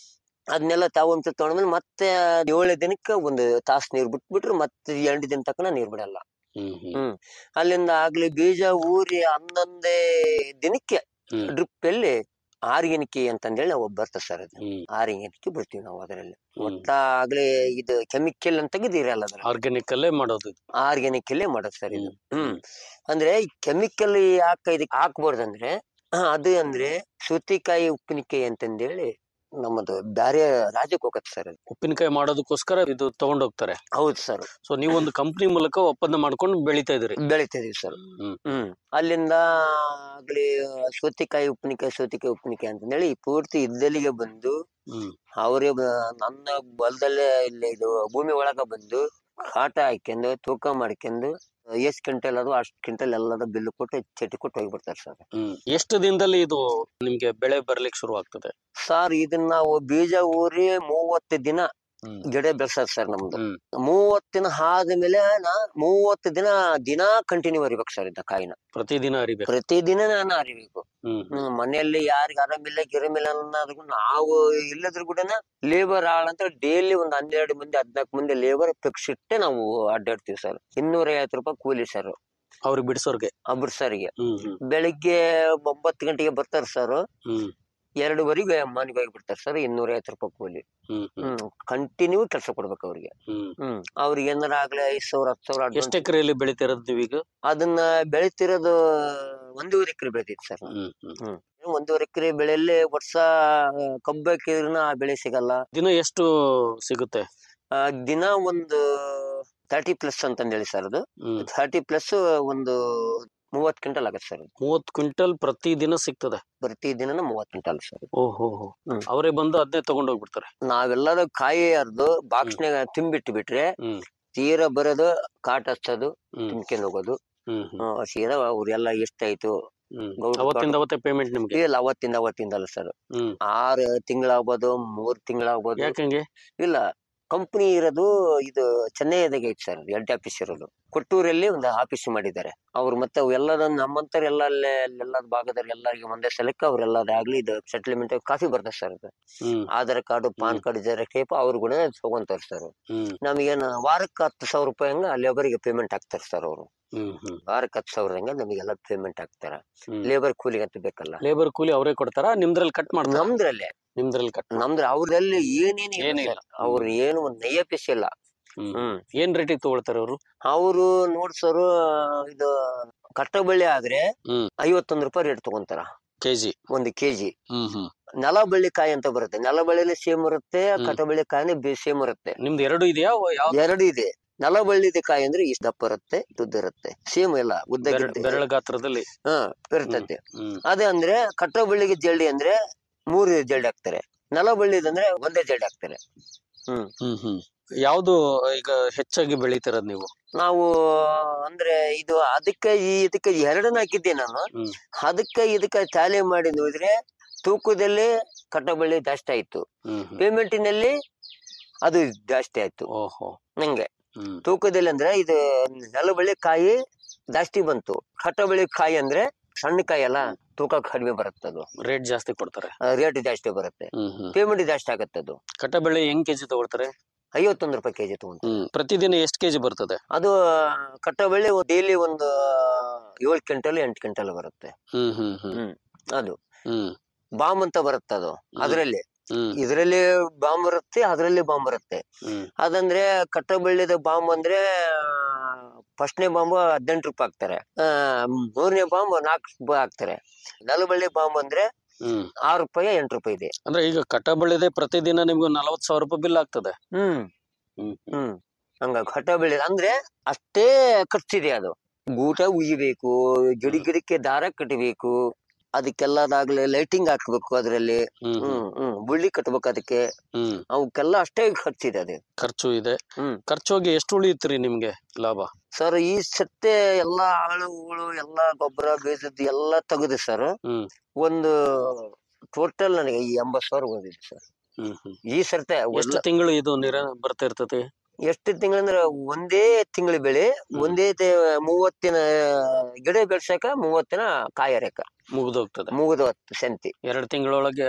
ಅದನ್ನೆಲ್ಲ ತಗೊಂತ ತೊಗೊಂಡ್ಮೇಲೆ ಮತ್ತೆ ಏಳನೇ ದಿನಕ್ಕೆ ಒಂದು ತಾಸು ನೀರ್ ಬಿಟ್ಬಿಟ್ರೆ ಮತ್ತೆ ಎಂಟು ದಿನ ತಕ್ಕನ ನೀರ್ ಬಿಡಲ್ಲ ಹ್ಮ್ ಹ್ಮ್ ಹ್ಮ್ ಅಲ್ಲಿಂದ ಆಗ್ಲಿ ಬೀಜ ಊರಿ ಹನ್ನೊಂದೇ ದಿನಕ್ಕೆ ಹ್ಮ್. ಡ್ರಿಪ್ ಅಲ್ಲಿ ಆರ್ಗ್ಯಾನಿಕ್ ಅಂತಂದೇಳಿ ನಾವು ಬರ್ತದೆ ಸರ್ ಅದು ಹ್ಮ್ ಆರ್ಗ್ಯಾನಿಕ್ ಬಿಡ್ತೀವಿ ನಾವು ಅದರಲ್ಲಿ ಹ್ಮ್ ಒಟ್ಟ ಆಗ್ಲೇ ಇದು ಕೆಮಿಕಲ್ ಅಂತ ತೆಗೆದಿರಲ್ಲ ಅದ್ರಲ್ಲಿ ಆರ್ಗ್ಯಾನಿಕ್ ಅಲ್ಲೇ ಮಾಡೋದು ಇದು. ಆರ್ಗ್ಯಾನಿಕ್ ಅಲ್ಲೇ ಮಾಡೋದು ಸರ್ ಇದು ಹ್ಮ್ ಅಂದ್ರೆ ಈ ಕೆಮಿಕಲ್ ಯಾಕೆ ಇದಕ್ಕೆ ಹಾಕ್ಬಾರ್ದಂದ್ರೆ ಆ, ಅದು ಅಂದ್ರೆ ಸೌತಿಕಾಯಿ ಉಪ್ಪಿನಕಾಯಿ ಅಂತಂದೇಳಿ ನಮ್ಮದು ಬ್ಯಾರೆ ರಾಜ್ಯಕ್ಕೆ ಹೋಗತ್ತೆ ಸರ್ ಅದು ಉಪ್ಪಿನಕಾಯಿ ಮಾಡೋದಕ್ಕೋಸ್ಕರ ಇದು ತಗೊಂಡ್ ಹೋಗ್ತಾರೆ ಹೌದು ಸರ್ ಸೊ ನೀವು ಒಂದು ಕಂಪನಿ ಮೂಲಕ ಒಪ್ಪಂದ ಮಾಡ್ಕೊಂಡು ಬೆಳಿತಾ ಇದ್ರಿ ಬೆಳಿತಾ ಇದೀವಿ ಸರ್ ಹ್ಮ್ ಹ್ಮ್ ಅಲ್ಲಿಂದ ಆಗ್ಲಿ ಸೌತಿಕಾಯಿ ಉಪ್ಪಿನಕಾಯಿ ಸೌತಿಕಾಯಿ ಉಪ್ಪಿನಕಾಯಿ ಅಂತಂದೇಳಿ ಪೂರ್ತಿ ಇದ್ದಲ್ಲಿಗೆ ಬಂದು ಹ್ಮ್ ಅವರೇ ನನ್ನ ಹೊಲದಲ್ಲೇ ಇಲ್ಲಿ ಇದು ಭೂಮಿ ಒಳಗ ಬಂದು ಕಾಟ ಹಾಕ್ಯಂದು ತೂಕ ಮಾಡ್ಕೊಂಡು ಎಷ್ಟ್ ಕ್ವಿಂಟಲ್ ಅದು ಅಷ್ಟ್ ಕ್ವಿಂಟಲ್ ಎಲ್ಲದ ಬಿಲ್ ಕೊಟ್ಟು ಚಟಿ ಕೊಟ್ಟು ಹೋಗ್ಬಿಡ್ತಾರೆ ಸರ್ ಹ್ಮ್ ಎಷ್ಟು ದಿನದಲ್ಲಿ ಇದು ನಿಮ್ಗೆ ಬೆಳೆ ಬರ್ಲಿಕ್ಕೆ ಶುರು ಆಗ್ತದೆ ಸರ್ ಇದನ್ನ ನಾವು ಬೀಜ ಊರಿ ಮೂವತ್ತು ದಿನ ಹ್ಮ್ ಗಿಡ ಬೆಳ್ಸದ್ ಸರ್ ನಮ್ದು ಹ್ಮ್ ಮೂವತ್ತು ದಿನ ಆದ್ಮೇಲೆ ನಾ ಮೂವತ್ತು ದಿನ ದಿನಾ ಕಂಟಿನ್ಯೂ ಅರಿಬೇಕು ಸರ್ ಇದ್ದ ಕಾಯಿನ ಪ್ರತಿದಿನ ಅರಿಬೇಕು ಪ್ರತಿದಿನ ನಾನು ಅರಿಬೇಕು ಹ್ಮ್ ಹ್ಮ್ ಮನೆಯಲ್ಲಿ ಯಾರಿಗ ಆರಾಮಿಲ್ಲ ಗಿರಮಿಲ್ಲ ಅನ್ನೋದು ನಾವು ಇಲ್ಲದ್ರ ಕೂಡ ಲೇಬರ್ ಆಳ್ ಅಂತ ಡೈಲಿ ಒಂದ್ ಹನ್ನೆರಡು ಮಂದಿ ಹದ್ನಾಲ್ಕು ಮಂದಿ ಲೇಬರ್ ಫಿಕ್ಸ್ ಇಟ್ಟೆ ನಾವು ಅಡ್ಡಾಡ್ತೀವಿ ಸರ್ ಇನ್ನೂರ ಐವತ್ತು ರೂಪಾಯಿ ಕೂಲಿ ಸರ್ ಅವ್ರಿಗೆ ಬಿಡಿಸೋರ್ಗೆ ಅಬ್ರು ಸರ್ಗೆ ಹ್ಮ್ ಹ್ಮ್ ಬೆಳಿಗ್ಗೆ ಒಂಬತ್ತು ಗಂಟೆಗೆ ಬರ್ತಾರೆ ಸರ್ ಹ್ಮ್ ಎರಡುವರೆಗೆ ಮನೆಗೆ ಹೋಗಿ ಬಿಡ್ತಾರೆ ಸರ್ ಇನ್ನೂರ ಐವತ್ತು ರೂಪಾಯಿ ಕೂಲಿ ಹ್ಮ್ ಹ್ಮ್ ಹ್ಮ್ ಕಂಟಿನ್ಯೂ ಕೆಲಸ ಕೊಡ್ಬೇಕು ಅವ್ರಿಗೆ ಹ್ಮ್ ಹ್ಮ್ ಅವ್ರಿಗೆ ಏನಾರ ಆಗ್ಲಿ ಐದ್ ಸಾವಿರ ಹತ್ತು ಸಾವಿರ advance- ಎಷ್ಟು ಎಕರೆಯಲ್ಲಿ ಬೆಳಿತಿರೋದು ನೀವೀಗ ಅದನ್ನ ಬೆಳಿತಿರೋದು ಒಂದೂವರೆ ಎಕರೆ ಬೆಳಿತೈತಿ ಸರ್ ಹ್ಮ್ ಹ್ಮ್ ಹ್ಮ್ ಒಂದೂವರೆ ಎಕರೆ ಬೆಳೆಯಲ್ಲಿ ವರ್ಷ ಕಬ್ಬು ಹಾಕಿದ್ರೂ ಆ ಬೆಳೆ ಸಿಗಲ್ಲ ದಿನ ಎಷ್ಟು ಸಿಗುತ್ತೆ ಆ, ದಿನ ಒಂದು ತರ್ಟಿ ಪ್ಲಸ್ ಅಂತಂದ್ ಹೇಳಿ ಸರ್ ಅದು ಹ್ಮ್ ತರ್ಟಿ ಪ್ಲಸ್ ಒಂದು ಮೂವತ್ ಕ್ವಿಂಟಲ್ ಆಗತ್ತೆ ಸರ್ ಮೂವತ್ ಕ್ವಿಂಟಲ್ ಪ್ರತಿ ದಿನ ಸಿಗ್ತದೆ ಪ್ರತಿ ದಿನ ಮೂವತ್ ಕ್ವಿಂಟಲ್ ಸರ್ ಓಹೋ ಹ್ಮ್. ಅವರೇ ಬಂದು ಅದನ್ನೇ ತಗೊಂಡ್ ಹೋಗ್ಬಿಡ್ತಾರೆ ನಾವೆಲ್ಲರೂ ಕಾಯಿ ಹರಿದು ಬಾಕ್ಸ್ನಾಗ ತುಂಬಿಟ್ಟು ಬಿಟ್ರೆ ಹ್ಮ್ ತೀರಾ ಬರೋದು ಕಾಟ್ ಹಚ್ಚೋದು ಹ್ಮ್ ತುಂಬ್ಕೊಂಡು ಹೋಗೋದು ಹ್ಮ್ ಹ್ಮ್ ಆ, ಸೀದಾ ಅವ್ರೆಲ್ಲ ಎಷ್ಟಾಯ್ತು ಹ್ಮ್ ಗೌಡ್ರು ಅವತ್ತಿಂದ ಅವತ್ತೇ ಪೇಮೆಂಟ್ ನಿಮ್ಗೆ ಇಲ್ಲ ಅವತ್ತಿಂದ ಅವತ್ತಿಂದ ಅಲ್ಲ ಸರ್ ಹ್ಮ್ ಆರು ತಿಂಗಳಾಗ್ಬೋದು ಮೂರ್ ತಿಂಗಳಾಗ್ಬೋದು ಯಾಕಂಗೆ ಇಲ್ಲ ಕಂಪನಿ ಇರೋದು ಇದು ಚೆನ್ನೈದಾಗೆ ಐತೆ ಸರ್ ಹೆಡ್ ಆಫೀಸ್ ಇರೋದು ಕೊಟ್ಟೂರಲ್ಲಿ ಒಂದು ಆಫೀಸ್ ಮಾಡಿದ್ದಾರೆ ಅವ್ರು ಮತ್ತೆ ಎಲ್ಲದ ನಮ್ಮಂತರ ಎಲ್ಲ ಅಲ್ಲೇ ಎಲ್ಲ ಭಾಗದಲ್ಲಿ ಎಲ್ಲರಿಗೆ ಒಂದೇ ಸಲಕ್ಕೆ ಅವ್ರೆಲ್ಲದಾಗ್ಲಿ ಇದು ಸೆಟ್ಲ್ಮೆಂಟ್ ಕಾಫಿ ಬರ್ತದೆ ಸರ್ ಅದು ಹ್ಮ್ Aadhaar card PAN card xerox type ಅವ್ರು ಕೂಡ ತಗೊಂತಾರೆ ಸರ್ ಹ್ಮ್ ನಮಗೇನು ವಾರಕ್ಕೆ ಹತ್ತು ಸಾವಿರ ರೂಪಾಯಿ ಹಂಗ ಲೇಬರ್ಗೆ ಪೇಮೆಂಟ್ ಹಾಕ್ತಾರೆ ಸರ್ ಅವರು ಹ್ಮ್ ಹ್ಮ್ ವಾರಕ್ಕೆ ಹತ್ತು ಸಾವಿರ ಹಂಗ ನಮಗೆಲ್ಲ ಪೇಮೆಂಟ್ ಹಾಕ್ತಾರ ಹ್ಮ್ ಲೇಬರ್ ಕೂಲಿಗೆ ಅಂತ ಬೇಕಲ್ಲ ಲೇಬರ್ ಕೂಲಿ ಅವರೇ ಕೊಡ್ತಾರ ನಿಮ್ದ್ರಲ್ಲಿ ಕಟ್ ಮಾಡ್ತಾರ ನಮ್ದ್ರಲ್ಲೇ ನಿಮ್ದ್ರಲ್ಲಿ ಕಟ್ ನಮ್ದ್ರ ಅವ್ರಲ್ಲಿ ಏನೇನು ಏನಿಲ್ಲ. ಇಲ್ಲ ಅವ್ರು ಏನು ಒಂದ್ ನಯ್ಯ ಪೀಸ್ ಇಲ್ಲ ಹ್ಮ್ ಹ್ಮ್ ಏನ್ ರೇಟಿಗೆ ತಗೊಳ್ತಾರೆ ಅವರು ಅವರು ನೋಡ್ಸೋರು ಇದು ಕಟ್ಟಬಳ್ಳಿ ಆದ್ರೆ ಹ್ಮ್ ಐವತ್ತೊಂದು ರೂಪಾಯಿ ರೇಟ್ ತಗೊಂತಾರ ಕೆಜಿ ಒಂದು ಕೆಜಿ ಹ್ಮ್ ಹ್ಮ್ ನೆಲಬಳ್ಳಿ ಕಾಯಿ ಅಂತ ಬರುತ್ತೆ ನೆಲಬಳ್ಳಿಲಿ ಸೇಮ್ ಇರುತ್ತೆ ಹ್ಮ್. ಕಟ್ಟಬಳ್ಳಿ ಕಾಯಿನೇ ಸೇಮ್ ಇರುತ್ತೆ ನಿಮ್ದು ಎರಡು ಇದೆಯಾ ಯಾವ್ದು ಎರಡು ಇದೆ ನೆಲಬಳ್ಳಿದ ಕಾಯಿ ಅಂದ್ರೆ ಇಷ್ಟ ದಪ್ಪ ಇರುತ್ತೆ ಉದ್ದ ಇರುತ್ತೆ ಸೇಮ್ ಇಲ್ಲ ಉದ್ದ ಬೆರಳ್- ಬೆರಳ ಗಾತ್ರದಲ್ಲಿ ಹಾ ಇರ್ತೈತೆ ಹ್ಮ್ ಅದೇ ಅಂದ್ರೆ ಕಟ್ಟಬಳ್ಳಿಗೆ ಜಲ್ಡಿ ಅಂದ್ರೆ ಮೂರು ಜಲ್ಡಿ ಹಾಕ್ತಾರೆ ನೆಲಬಳ್ಳಿದಂದ್ರೆ ಒಂದೇ ಜಲ್ಡಿ ಹಾಕ್ತಾರೆ ಹ್ಮ್ ಹ್ಮ್ ಹ್ಮ್ ಯಾವ್ದು ಈಗ ಹೆಚ್ಚಾಗಿ ಬೆಳಿತಿರೋದ್ ನೀವು ನಾವು ಅಂದ್ರೆ ಇದು ಅದಕ್ಕೆ ಈ ಇದಕ್ಕೆ ಎರಡನ್ನ ಹಾಕಿದ್ದೆ ನಾನು ಹ್ಮ್ ಅದಕ್ಕೆ ಇದಕ್ಕೆ ಟ್ಯಾಲಿ ಮಾಡಿ ನೋಡಿದ್ರೆ ತೂಕದಲ್ಲಿ ಕಟ್ಟಬಳ್ಳಿ ಜಾಸ್ತಿ ಆಯ್ತು ಹ್ಮ್ ಹ್ಮ್ ಪೇಮೆಂಟಿನಲ್ಲಿ ಅದು ಜಾಸ್ತಿ ಆಯ್ತು ಓಹೋ ನಂಗೆ ಹ್ಮ್ ತೂಕದಲ್ಲಿ ಅಂದ್ರೆ ಇದು ನೆಲಬಳ್ಳಿ ಕಾಯಿ ಜಾಸ್ತಿ ಬಂತು ಕಟ್ಟಬಳ್ಳಿ ಕಾಯಿ ಅಂದ್ರೆ ಸಣ್ಣ ಕಾಯಿ ಅಲ್ಲ ತೂಕ ಕಡಿಮೆ ಬರುತ್ತೆ ಅದು ರೇಟ್ ಜಾಸ್ತಿ ಕೊಡ್ತಾರೆ ರೇಟ್ ಜಾಸ್ತಿ ಬರುತ್ತೆ ಹ್ಮ್ ಹ್ಮ್ ಪೇಮೆಂಟ್ ಜಾಸ್ತಿ ಆಗತ್ತೆ ಅದು ಕಟ್ಟಬೆಳೆ ಹೆಂಗ್ ಕೆಜಿ ತಗೊಳ್ತಾರೆ ಐವತ್ತೊಂದು ರೂಪಾಯಿ ಕೆಜಿ ತಗೊಂಡು ಹ್ಮ್ ಪ್ರತಿದಿನ ಎಷ್ಟ್ ಕೆಜಿ ಬರ್ತದೆ ಅದು ಕಟ್ಟಬಳ್ಳಿ ಡೈಲಿ ಒಂದು ಏಳು ಕ್ವಿಂಟಲ್ ಎಂಟು ಕ್ವಿಂಟಲ್ ಬರುತ್ತೆ ಹ್ಮ್ ಹ್ಮ್ ಹ್ಮ್ ಹ್ಮ್ ಅದು ಹ್ಮ್ ಬಾಂಬ್ ಅಂತ ಬರುತ್ತೆ ಅದು ಅದ್ರಲ್ಲಿ ಹ್ಮ್ ಇದ್ರಲ್ಲಿ ಬಾಂಬ್ ಬರುತ್ತೆ ಅದ್ರಲ್ಲಿ ಬಾಂಬ್ ಬರುತ್ತೆ ಹ್ಮ್ ಅದಂದ್ರೆ ಕಟ್ಟಬಳ್ಳಿದ ಬಾಂಬ್ ಅಂದ್ರೆ ಫಸ್ಟ್ನೇ ಬಾಂಬ್ ಹದಿನೆಂಟು ರೂಪಾಯಿ ಹಾಕ್ತಾರೆ ಆ, ಮೂರನೇ ಬಾಂಬ್ ನಾಲ್ಕು ರೂಪಾಯಿ ಹಾಕ್ತಾರೆ ನಲಬಳ್ಳಿ ಬಾಂಬ್ ಅಂದ್ರೆ ಹ್ಮ್ ಆರು ರೂಪಾಯಿ ಎಂಟು ರೂಪಾಯಿ ಇದೆ ಅಂದ್ರೆ ಈಗ ಕಟ್ಟಬೆಳೆದೆ ಪ್ರತಿದಿನ ನಿಮ್ಗೆ ನಲವತ್ ಸಾವಿರ ರೂಪಾಯಿ ಬಿಲ್ ಆಗ್ತದೆ ಹ್ಮ್ ಹ್ಮ್ ಹ್ಮ್ ಹಂಗ ಕಟ್ಟಬಳ್ಳಿ ಅಂದ್ರೆ ಅಷ್ಟೇ ಖರ್ಚಿದೆ ಅದು ಗೂಟ ಉಯ್ಯಬೇಕು ಗಿಡ ಗಿಡಕ್ಕೆ ದಾರ ಕಟ್ಟಬೇಕು ಅದಕ್ಕೆಲ್ಲದಾಗ್ಲಿ ಲೈಟಿಂಗ್ ಹಾಕ್ಬೇಕು ಅದ್ರಲ್ಲಿ ಹ್ಮ್ ಹ್ಮ್ ಹ್ಮ್ ಹ್ಮ್ ಬುಳ್ಳಿ ಕಟ್ಬೇಕು ಅದಕ್ಕೆ ಹ್ಮ್ ಅವಕ್ಕೆಲ್ಲ ಅಷ್ಟೇ ಖರ್ಚಿದೆ ಅದು ಖರ್ಚು ಇದೆ ಹ್ಮ್ ಖರ್ಚು ಹೋಗಿ ಎಷ್ಟು ಉಳಿಯುತ್ರಿ ನಿಮ್ಗೆ ಲಾಭ ಸರ್ ಈ ಸತ್ತೆ ಎಲ್ಲಾ ಆಳುಗಳು ಎಲ್ಲಾ ಗೊಬ್ಬರ ಬೀಜದ್ದು ಎಲ್ಲಾ ತೆಗೆದು ಸರ್ ಹ್ಮ್ ಒಂದು ಟೋಟಲ್ ನನಗೆ ಈ ಎಂಬತ್ ಸಾವಿರ ಬಂದಿದೆ ಸರ್ ಹ್ಮ್ ಹ್ಮ್ ಈ ಸರ್ತೆ ಎಷ್ಟು ತಿಂಗಳು ಇದು ನೀರ ಬರ್ತಾ ಇರ್ತತಿ ಎಷ್ಟು ತಿಂಗಳಂದ್ರ ಒಂದೇ ತಿಂಗಳ ಬೆಳೆ ಒಂದೇ ತೆ- ಮೂವತ್ತಿನ ಗಿಡ ಬೆಳ್ಸಕ ಮೂವತ್ತಿನ ಕಾಯಿ ಹರಿಯಕ ಮುಗಿದೋಗ್ತದೆ ಮುಗಿದು ಸಂತಿ ಎರಡ್ ತಿಂಗಳೊಳಗೆ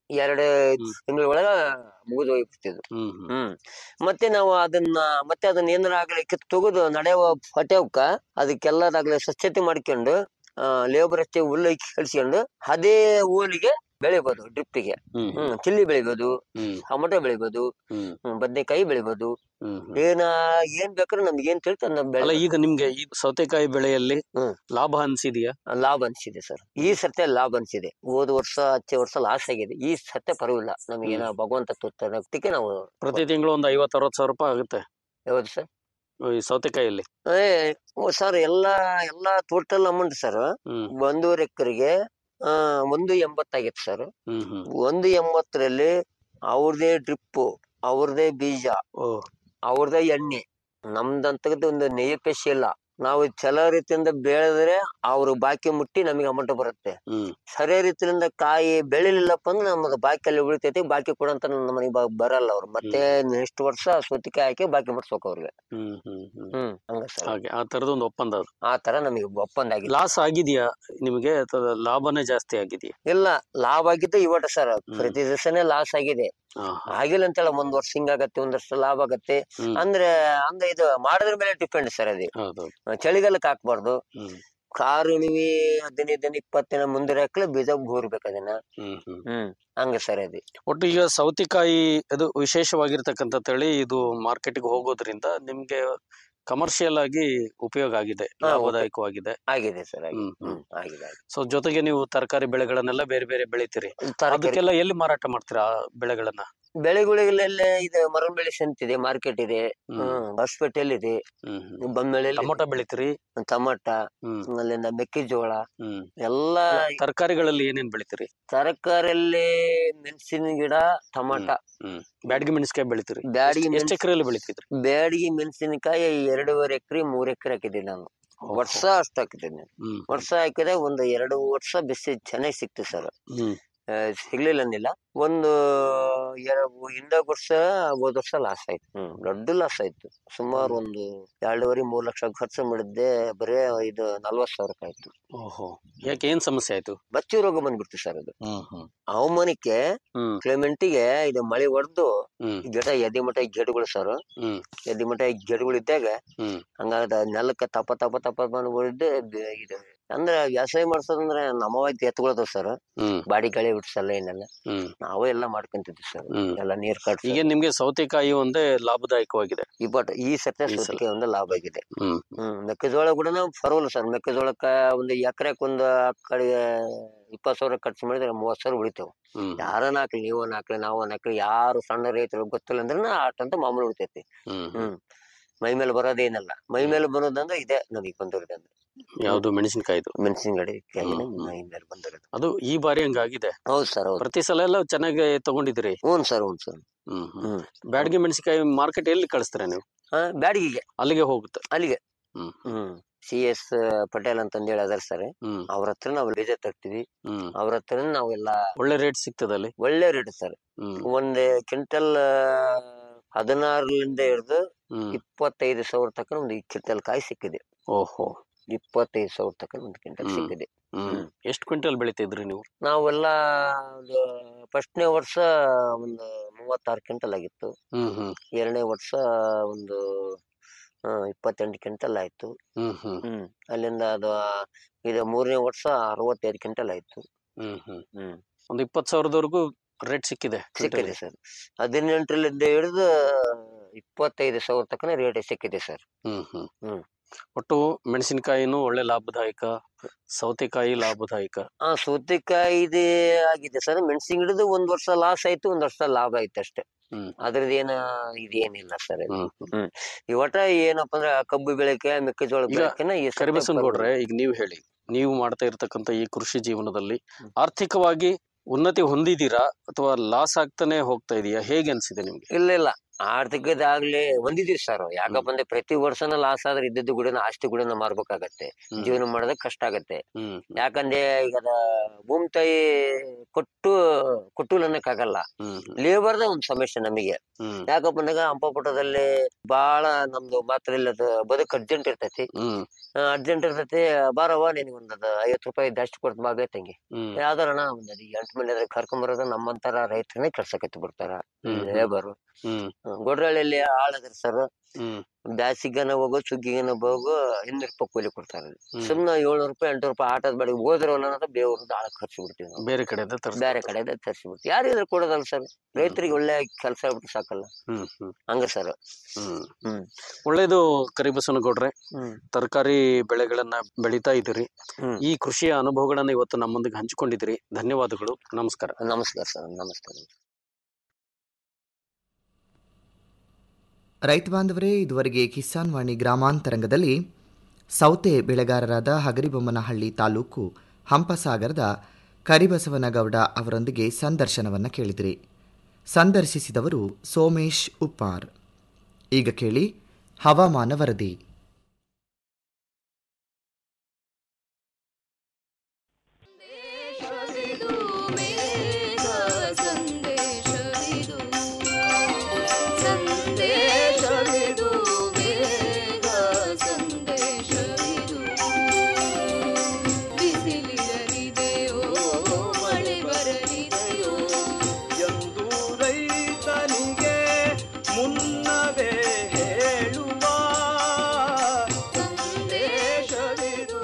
ಎರಡು ತಿಂಗಳ ಒಳಗ ಮುಗಿದು ಹೋಗ್ಬಿಡ್ತಿದ್ವು ಹ್ಮ್ ಹ್ಮ್ ಹ್ಮ್ ಮತ್ತೆ ನಾವು ಅದನ್ನ ಮತ್ತೆ ಅದನ್ನ ಏನಾರ ಆಗ್ಲಿ ಕಿತ್ತು ತೆಗೆದು ನಡೆಯುವ ಹೊಟ್ಟೆವಕ್ಕ ಅದಕ್ಕೆಲ್ಲದಾಗ್ಲಿ ಸ್ವಚ್ಛತೆ ಮಾಡ್ಕೊಂಡು ಲೇಬರ್ ಅಷ್ಟೇ ಹುಲ್ಲು ಕಳಿಸ್ಕೊಂಡು ಅದೇ ಹೂಲಿಗೆ ಬೆಳಿಬೋದು ಡ್ರಿಪ್ಪಿಗೆ ಹ್ಮ್ ಹ್ಮ್ ಚಿಲ್ಲಿ ಬೆಳಿಬೋದು ಹ್ಮ್ ಟೊಮೊಟೊ ಬೆಳಿಬೋದು ಹ್ಮ್ ಹ್ಮ್ ಬದ್ನೆಕಾಯಿ ಬೆಳಿಬೋದು ಹ್ಮ್ ಹ್ಮ್. ಏನ ಏನ್ ಬೇಕಾದ್ರೂ ನಮ್ಗೆ ಏನ್ ತಿಳ್ತ ಅಲ್ಲ ಬೆಳೆ ಈಗ ನಿಮ್ಗೆ ಈ ಸೌತೆಕಾಯಿ ಬೆಳೆಯಲ್ಲಿ ಹ್ಮ್. ಲಾಭ ಅನ್ಸಿದ್ಯಾ ಲಾಭ ಅನ್ಸಿದೆ ಸರ್ ಈ ಸತ್ಯ ಲಾಭ ಅನ್ಸಿದೆ ಹೋದ ವರ್ಷ ಹಚ್ಚೆ ವರ್ಷ ಲಾಸ್ ಆಗಿದೆ ಈ ಸತ್ಯ ಪರವಾಗಿಲ್ಲ ನಮಗೇನ ಭಗವಂತ ತುತ್ತಕ್ಕೆ ನಾವು ಪ್ರತಿ ತಿಂಗಳು ಒಂದು ಐವತ್ತು ಅರವತ್ತು ಸಾವಿರ ರೂಪಾಯಿ ಆಗುತ್ತೆ ಯಾವ್ದು ಸರ್ ಈ ಸೌತೆಕಾಯಿಯಲ್ಲಿ ಏ ಸರ್ ಎಲ್ಲಾ ಎಲ್ಲಾ ಟೋಟಲ್ ಅಮೌಂಟ್ ಸರ್ ಹ್ಮ್ ಒಂದೂವರೆ ಎಕರೆಗೆ ಆ ಒಂದು ಎಂಬತ್ತಾಗಿತ್ತು ಸರ್ ಹ್ಮ್ ಹ್ಮ್ ಒಂದು ಎಂಬತ್ತರಲ್ಲಿ ಅವ್ರದೇ ಡ್ರಿಪ್ಪು ಅವ್ರದೇ ಬೀಜ ಓ ಅವ್ರದೇ ಎಣ್ಣೆ ನಮ್ದಂತದ್ದು ಒಂದು ನೈಪೇಶ ಇಲ್ಲ ನಾವು ಚಲೋ ರೀತಿಯಿಂದ ಬೆಳೆದ್ರೆ ಅವ್ರು ಬಾಕಿ ಮುಟ್ಟಿ ನಮಗೆ ಅಮೌಂಟ್ ಬರುತ್ತೆ ಹ್ಮ್ ಸರಿಯ ರೀತಿಯಿಂದ ಕಾಯಿ ಬೆಳಿಲಿಲ್ಲಪ್ಪ ಅಂದ್ರೆ ನಮಗೆ ಬಾಕಿ ಅಲ್ಲಿ ಉಳಿತೈತಿ ಬಾಕಿ ಕೊಡಂತ ನಮ್ಮ ಮನೆಗೆ ಬರಲ್ಲ ಅವ್ರು ಮತ್ತೆ ನೆಕ್ಸ್ಟ್ ವರ್ಷ ಸೌತಿಕಾಯಿ ಹಾಕಿ ಬಾಕಿ ಮಾಡಿಸ್ಬೇಕು ಅವ್ರಿಗೆ ಹ್ಮ್ ಹ್ಮ್ ಹ್ಮ್ ಹ್ಮ್ ಹಂಗ ಸರ್ ಹಾಗೆ ಆ ತರದ ಒಂದು ಒಪ್ಪಂದ ಅದು ಆ ತರ ನಮಗೆ ಒಪ್ಪಂದ ಆಗಿದೆ ಲಾಸ್ ಆಗಿದೆಯಾ ನಿಮಗೆ ಅಥವಾ ಲಾಭನೇ ಜಾಸ್ತಿ ಆಗಿದೆಯಾ ಇಲ್ಲ ಲಾಭ ಆಗಿದ್ದೆ ಇವಟ ಸರ್ ಪ್ರತಿ ದಿವಸನೇ ಲಾಸ್ ಆಗಿದೆ ಹಾ, ಹಾ. ಆಗಿಲ್ಲ ಅಂತೇಳ ಒಂದ್ ವರ್ಷ ಹಿಂಗಾಗತ್ತೆ ಒಂದ್ ವರ್ಷ ಲಾಭ ಆಗತ್ತೆ ಹ್ಮ್. ಅಂದ್ರೆ ಹಂಗ ಇದು ಮಾಡೋದ್ರ ಮೇಲೆ ಡಿಪೆಂಡ್ ಸರ್ ಅದು ಹೌದೌದು ಚಳಿಗಾಲಕ್ಕೆ ಹಾಕ್ಬಾರ್ದು ಹ್ಮ್ ಕಾರು ಉಣಿವಿ ಹದಿನೈದು ದಿನ ಇಪ್ಪತ್ತು ದಿನ ಮುಂದೆ ಹಾಕ್ಲಿ ಬೀಜ ಊರ್ಬೇಕು ಅದನ್ನ ಹ್ಮ್ ಹ್ಮ್ ಹ್ಮ್ ಹಂಗ ಸರ್ ಅದು ಒಟ್ಟು ಈಗ ಸೌತೆಕಾಯಿ ಅದು ವಿಶೇಷವಾಗಿರ್ತಕ್ಕಂಥ ತಳಿ ಇದು ಮಾರ್ಕೆಟ್ಗೆ ಹೋಗೋದ್ರಿಂದ ನಿಮ್ಗೆ ಕಮರ್ಷಿಯಲ್ ಆಗಿ ಉಪಯೋಗ ಆಗಿದೆ ಹಾ, ಲಾಭದಾಯಕವಾಗಿದೆ ಆಗಿದೆ ಸರ್ ಆಗಿದೆ ಹ್ಮ್ ಹ್ಮ್ ಹ್ಮ್ ಆಗಿದೆ ಆಗಿದೆ ಸೊ ಜೊತೆಗೆ ನೀವು ತರಕಾರಿ ಬೆಳೆಗಳನ್ನೆಲ್ಲ ಬೇರೆ ಬೇರೆ ಬೆಳಿತೀರಿ ತರಕಾರಿ ಅದಕ್ಕೆಲ್ಲ ಎಲ್ಲಿ ಮಾರಾಟ ಮಾಡ್ತೀರಾ ಆ ಬೆಳೆಗಳನ್ನ ಬೆಳೆಗಳಿಗೆಲ್ಲ ಇದೆ ಮರಬೇಳೆ ಸಂತಿದೆ ಮಾರ್ಕೆಟ್ ಇದೆ ಹ್ಮ್. ಹ್ಮ್ ಹೊಸಪೇಟೆಯಲ್ಲಿ ಇದೆ ಹ್ಮ್ ಹ್ಮ್. ಬೊಮ್ಮೆಳೆಯಲ್ಲಿ ಟೊಮೊಟೊ ಬೆಳಿತೀರಿ ಟಮಾಟ ಹ್ಮ್ ಅಲ್ಲಿಂದ ಮೆಕ್ಕೆಜೋಳ ಹ್ಮ್ ಎಲ್ಲ ತರಕಾರಿಗಳಲ್ಲಿ ಏನೇನ್ ಬೆಳಿತೀರಿ ತರಕಾರಿಯಲ್ಲಿ ಮೆಣಸಿನ ಗಿಡ ಟಮಾಟ ಹ್ಮ್ ಬ್ಯಾಡಗಿ ಮೆಣಸಿನಕಾಯಿ ಬೆಳಿತೀರಿ ಬ್ಯಾಡಗಿ ಎಷ್ಟು ಮೆಣಸ್- ಎಕರೆಯಲ್ಲಿ ಬೆಳಿತಿದ್ರಿ ಬ್ಯಾಡಗಿ ಮೆಣಸಿನಕಾಯಿ ಎರಡೂವರೆ ಎಕರೆ ಮೂರ್ ಎಕರೆ ಹಾಕಿದ್ದೀನಿ ನಾನು ವರ್ಷ ಅಷ್ಟು ಹಾಕಿದ್ದೀನಿ ಹ್ಮ್ ವರ್ಷ ಹಾಕಿದೆ ಒಂದು ಎರಡು ವರ್ಷ ಬಿಸಿ ಚೆನ್ನಾಗಿ ಸಿಕ್ತು ಸರ್ ಹ್ಮ್ ಸಿಗ್ಲಿಲ್ಲ ಅಂದಿಲ್ಲ ಒಂದು ಎರ- ಹಿಂದ ವರ್ಷ ಹೋದ ವರ್ಷ ಲಾಸ್ ಆಯ್ತು ಹ್ಮ್ ದೊಡ್ಡ ಲಾಸ್ ಆಯ್ತು ಸುಮಾರು ಒಂದು ಎರಡೂವರೆ ಮೂರ್ ಲಕ್ಷ ಖರ್ಚು ಮಾಡಿದ್ದೆ ಬರೇ ಇದು ನಲ್ವತ್ ಸಾವಿರ ಆಯ್ತು ಓಹೋ ಯಾಕೆ ಏನ್ ಸಮಸ್ಯೆ ಆಯ್ತು ಬಚ್ಚಿ ರೋಗ ಬಂದ್ಬಿಡ್ತು ಸರ್ ಅದು ಹ್ಮ್ ಹ್ಮ್ ಹವಾಮಾನಕ್ಕೆ ಹ್ಮ್ ಕ್ಲೈಮೆಂಟಿಗೆ ಇದು ಮಳೆ ಹೊಡೆದು ಹ್ಮ್ ಗಿಡ ಎದಿ ಮಠ ಗಿಡಗಳು ಸರ್ ಹ್ಮ್ ಎದಿ ಮಠ ಗಿಡಗಳು ಇದ್ದಾಗ ಹ್ಮ್ ಹಂಗಾದ ನೆಲಕ್ಕೆ ತಪ ತಪ ತಪ ಬಂದ್ಬಿಡಿದ್ದೆ ಇದು ಅಂದ್ರೆ ವ್ಯವಸಾಯ ಮಾಡ್ಸೋದಂದ್ರೆ ನಮ್ಮವಾಯ್ತು ಎತ್ಕೊಳ್ತಾವ ಸರ್ ಹ್ಮ್ ಬಾಡಿ ಗಾಳಿ ಬಿಡ್ಸಲ್ಲ ಏನೆಲ್ಲ ಹ್ಮ್ ನಾವೇ ಎಲ್ಲ ಮಾಡ್ಕೊಂತಿದ್ವಿ ಸರ್ ಹ್ಮ್. ಎಲ್ಲ ನೀರ್ ಕಟ್ಸಿ ಈಗ ನಿಮ್ಗೆ ಸೌತೆಕಾಯಿ ಒಂದೇ ಲಾಭದಾಯಕವಾಗಿದೆ ಈ ಬಟ್ ಈ ಸತ್ಯ ಈ ಸಲ. ಸೌತಿಗೆ ಒಂದು ಲಾಭ ಆಗಿದೆ ಹ್ಮ್ ಹ್ಮ್ ಮೆಕ್ಕೆಜೋಳ ಕೂಡ ಪರವಾಗಿಲ್ಲ ಸರ್ ಮೆಕ್ಕೆಜೋಳಕ್ಕ ಒಂದು ಎಕರೆಕ್ ಒಂದು ಆ ಕಡೆ ಇಪ್ಪತ್ತು ಸಾವಿರ ಖರ್ಚು ಮಾಡಿದ್ರೆ ಮೂವತ್ತು ಸಾವಿರ ಉಳಿತಾವ ಹ್ಮ್ ಯಾರನ್ನ ಹಾಕ್ಲಿ ನೀವನ್ನ ಹಾಕ್ಲಿ ನಾವನ್ನ ಹಾಕ್ಲಿ ಯಾರು ಸಣ್ಣ ರೈತರು ಗೊತ್ತಿಲ್ಲ ಅಂದ್ರೆ ಆಟಂತ ಮಾಮೂಲಿ ಉಳಿತೈತಿ ಹ್ಮ್ ಹ್ಮ್ ಹ್ಮ್ ಮೈ ಮೇಲೆ ಬರೋದೇನಲ್ಲ ಮೈ ಮೇಲೆ ಬರೋದಂದ್ರೆ ಇದೆ ನಮಗೆ ಬಂದಿರೋದಂದ್ರೆ ಯಾವ್ದು ಮೆಣಸಿನಕಾಯಿದು ಮೆಣಸಿನ ಗಾಡಿ ಹ್ಮ್. ಮೈ ಮೇಲೆ ಬಂದಿರೋದು ಅದು ಈ ಬಾರಿ ಹಂಗಾಗಿದೆ ಹೌದು ಸರ್ ಹೌದು ಪ್ರತಿ ಸಲ ಎಲ್ಲ ಚೆನ್ನಾಗಿ ತಗೊಂಡಿದ್ದೀರಿ ಹ್ಞೂ ಸರ್ ಹ್ಞೂ ಸರ್ ಹ್ಮ್ ಹ್ಮ್ ಹ್ಮ್ ಬ್ಯಾಡಗಿ ಮೆಣಸಿನಕಾಯಿ ಮಾರ್ಕೆಟ್ ಎಲ್ಲಿ ಕಳಿಸ್ತೀರಾ ನೀವು ಹಾ ಬ್ಯಾಡಗಿಗೆ ಅಲ್ಲಿಗೆ ಹೋಗುತ್ತೆ ಅಲ್ಲಿಗೆ ಹ್ಮ್ ಹ್ಮ್ ಸಿ ಎಸ್ ಪಟೇಲ್ ಅಂತಂದ್ ಹೇಳಿ ಅದಾರ ಸರ್ ಹ್ಮ್ ಅವ್ರ ಹತ್ರ ನಾವು ಬೀಜ ತರ್ತೀವಿ ಹ್ಮ್ ಅವ್ರ ಹತ್ರ ನಾವೆಲ್ಲ ಒಳ್ಳೆ ರೇಟ್ ಸಿಗ್ತದೆ ಅಲ್ಲಿ ಒಳ್ಳೆ ರೇಟ್ ಸರ್ ಹ್ಮ್ ಒಂದ್ ಕ್ವಿಂಟಲ್ ಹದಿನಾರರಿಂದ ಹಿಡಿದು ಹ್ಮ್ ಇಪ್ಪತ್ತೈದು ಸಾವಿರ ತನಕ ಒಂದು ಕ್ವಿಂಟಲ್ ಕಾಯಿ ಸಿಕ್ಕಿದೆ ಓಹೋ ಇಪ್ಪತ್ತೈದು ಸಾವಿರ ತನಕ ಒಂದು ಕ್ವಿಂಟಲ್ ಹ್ಮ್. ಸಿಕ್ಕಿದೆ ಹ್ಮ್ ಹ್ಮ್. ಎಷ್ಟು ಕ್ವಿಂಟಲ್ ಬೆಳಿತಿದ್ರಿ ನೀವು ನಾವೆಲ್ಲ ಒಂದು ಫಸ್ಟ್ನೇ ವರ್ಷ ಒಂದು ಮೂವತ್ತಾರು ಕ್ವಿಂಟಲ್ ಆಗಿತ್ತು ಹ್ಮ್ ಹ್ಮ್ ಎರಡನೇ ವರ್ಷ ಒಂದು ಆ, ಇಪ್ಪತ್ತೆಂಟು ಕ್ವಿಂಟಲ್ ಆಯ್ತು ಹ್ಮ್ ಹ್ಮ್ ಹ್ಮ್ ಅಲ್ಲಿಂದ ಅದು ಇದು ಮೂರನೇ ವರ್ಷ ಅರವತ್ತೈದು ಕ್ವಿಂಟಲ್ ಆಯ್ತು ಹ್ಮ್ ಹ್ಮ್ ಹ್ಮ್ ಒಂದು ಇಪ್ಪತ್ತು ಸಾವಿರದವರೆಗೂ ರೇಟ್ ಸಿಕ್ಕಿದೆ ಸಿಕ್ಕಿದೆ ಸರ್ ಹದಿನೆಂಟರಿಂದ ಹಿಡಿದು ಇಪ್ಪತ್ತೈದು ಸಾವಿರ ತನಕ ರೇಟ್ ಸಿಕ್ಕಿದೆ ಸರ್ ಹ್ಮ್ ಹ್ಮ್ ಹ್ಮ್. ಒಟ್ಟು ಮೆಣಸಿನಕಾಯಿನೂ ಒಳ್ಳೆ ಲಾಭದಾಯಕ ಸೌತೆಕಾಯಿ ಲಾಭದಾಯಕ ಆ ಸೌತೆಕಾಯಿ ಇದೆ ಆಗಿದೆ ಸರ್ ಮೆಣಸಿನ ಗಿಡದು ಒಂದ್ ವರ್ಷ ಲಾಸ್ ಆಯ್ತು ಒಂದ್ ವರ್ಷ ಲಾಭ ಆಯ್ತು ಅಷ್ಟೇ ಹ್ಮ್ ಅದ್ರದ್ದು ಏನ ಇದೇನಿಲ್ಲ ಸರ್ ಹ್ಮ್ ಹ್ಮ್ ಇವಟ ಏನಪ್ಪಾ ಅಂದ್ರೆ ಕಬ್ಬು ಬೆಳೆಕೆ ಮೆಕ್ಕೆಜೋಳ ಈಗ ಬೆಳೆಕೆನ ಈ ಸತಿ ಕರಿಬಸವನಗೌಡ್ರೆ ಈಗ ನೀವು ಹೇಳಿ ನೀವು ಮಾಡ್ತಾ ಇರ್ತಕ್ಕಂಥ ಈ ಕೃಷಿ ಜೀವನದಲ್ಲಿ ಆರ್ಥಿಕವಾಗಿ ಉನ್ನತಿ ಹೊಂದಿದ್ದೀರಾ ಅಥವಾ ಲಾಸ್ ಆಗ್ತಾನೆ ಹೋಗ್ತಾ ಇದೆಯಾ ಹೇಗೆ ಅನ್ಸಿದೆ ನಿಮ್ಗೆ ಇಲ್ಲ ಇಲ್ಲ ಆರ್ಥಿಕದಾಗ್ಲಿ ಹೊಂದಿದೀವಿ ಸರ್ ಯಾಕಪ್ಪ ಅಂದ್ರೆ ಪ್ರತಿ ವರ್ಷನ ಲಾಸ್ ಆದ್ರೆ ಇದ್ದದ್ದು ಕೂಡ ಆಸ್ತಿ ಕೂಡ ಮಾರ್ಬೇಕಾಗತ್ತೆ ಜೀವನ ಮಾಡೋದಕ್ಕೆ ಕಷ್ಟ ಆಗತ್ತೆ ಹ್ಮ್ ಯಾಕಂದ್ರೆ ಈಗ ಅದ ಭೂಮಿ ತಾಯಿ ಕೊಟ್ಟು ಕೊಟ್ಟು ಅನ್ನಕ್ಕಾಗಲ್ಲ ಹ್ಮ್ ಲೇಬರ್ದ ಒಂದ್ ಸಮಸ್ಯೆ ನಮಗೆ ಹ್ಮ್ ಯಾಕಪ್ಪ ಅಂದಾಗ ಹಂಪಪುಟದಲ್ಲಿ ಬಾಳ ನಮ್ದು ಮಾತ್ರ ಇಲ್ಲದ ಬದುಕ್ ಅರ್ಜೆಂಟ್ ಇರ್ತೈತಿ ಹ್ಮ್ ಅರ್ಜೆಂಟ್ ಇರ್ತೈತಿ ಬಾರವ್ವ ನಿನಗೆ ಒಂದ್ ಅದ ಐವತ್ ರೂಪಾಯಿ ಜಾಸ್ತಿ ಕೊಡ್ತ ಬಾಗ್ಲೇ ತಂಗಿ ಹ್ಮ್ ಯಾವ್ದಾರಣ ಒಂದ್ ಅದ್ ಎಂಟ್ ಮಂದಿ ಅದ್ರ ಕರ್ಕೊಂಬರೋದು ನಮ್ಮಂತರ ರೈತರನ್ನೇ ಕೆಲ್ಸ ಕತ್ತಿ ಬಿಡ್ತಾರ ಹ್ಮ್. ಲೇಬರ್ ಹ್ಮ್ ಗೊಡ್ರಳ್ಳಿಯಲ್ಲಿ ಆಳದ್ರ ಸರ್ ಹ್ಮ್ ಬ್ಯಾಸಿಗನ ಹೋಗೋ ಸುಗ್ಗಿಗನ ಹೋಗೋ ಇನ್ನೂರು ರೂಪಾಯಿ ಕೂಲಿ ಕೊಡ್ತಾರ ಹ್ಮ್. ಸುಮ್ನ ಏಳ್ನೂರು ರೂಪಾಯಿ ಎಂಟು ರೂಪಾಯಿ ಆಟದ ಬಾಡಿಗೆ ಹೋದ್ರವಲ್ಲ ಅನ್ನೋದು ಬೇವ್ರದ್ದು ಆಳ ಖರ್ಚು ಬಿಡ್ತೀವಿ ನಾವು ಬೇರೆ ಕಡೆಯಿಂದ ತರ್ಸ ಬೇರೆ ಕಡೆ ತರಿಸಿ ಬಿಡ್ತೀವಿ ಯಾರಿದ್ರೆ ಕೊಡೋದಲ್ಲ ಸರ್ ರೈತರಿಗೆ ಒಳ್ಳೆ ಕೆಲಸ ಬಿಟ್ಟು ಸಾಕಲ್ಲ ಹ್ಮ್ ಹ್ಮ್ ಹಂಗ ಸರ್ ಹ್ಮ್ ಹ್ಮ್ ಒಳ್ಳೇದು ಕರಿಬಸನಗೌಡ್ರೆ ಹ್ಮ್ ತರಕಾರಿ ಬೆಳೆಗಳನ್ನ ಬೆಳಿತಾ ಇದ್ದೀರಿ ಹ್ಮ್. ಈ ಕೃಷಿಯ ಅನುಭವಗಳನ್ನ ಇವತ್ತು ನಮ್ಮೊಂದಿಗೆ ಹಂಚಿಕೊಂಡಿದ್ದೀರಿ ಧನ್ಯವಾದಗಳು ನಮಸ್ಕಾರ ನಮಸ್ಕಾರ ಸರ್ ನಮಸ್ಕಾರ ರೈತ ಬಾಂಧವರೇ ಇದುವರೆಗೆ ಕಿಸಾನ್ ವಾಣಿ ಗ್ರಾಮಾಂತರಂಗದಲ್ಲಿ ಸೌತೆ ಬೆಳೆಗಾರರಾದ ಹಗರಿಬೊಮ್ಮನಹಳ್ಳಿ ತಾಲೂಕು ಹಂಪಸಾಗರದ ಕರಿಬಸವನಗೌಡ ಅವರೊಂದಿಗೆ ಸಂದರ್ಶನವನ್ನು ಕೇಳಿದಿರಿ ಸಂದರ್ಶಿಸಿದವರು ಸೋಮೇಶ್ ಉಪ್ಪಾರ್ ಈಗ ಕೇಳಿ ಹವಾಮಾನ ವರದಿ ಎಂದು ರೈತನಿಗೆ ಮುನ್ನವೇ ಹೇಳುವ ಸಂದೇಶವಿದು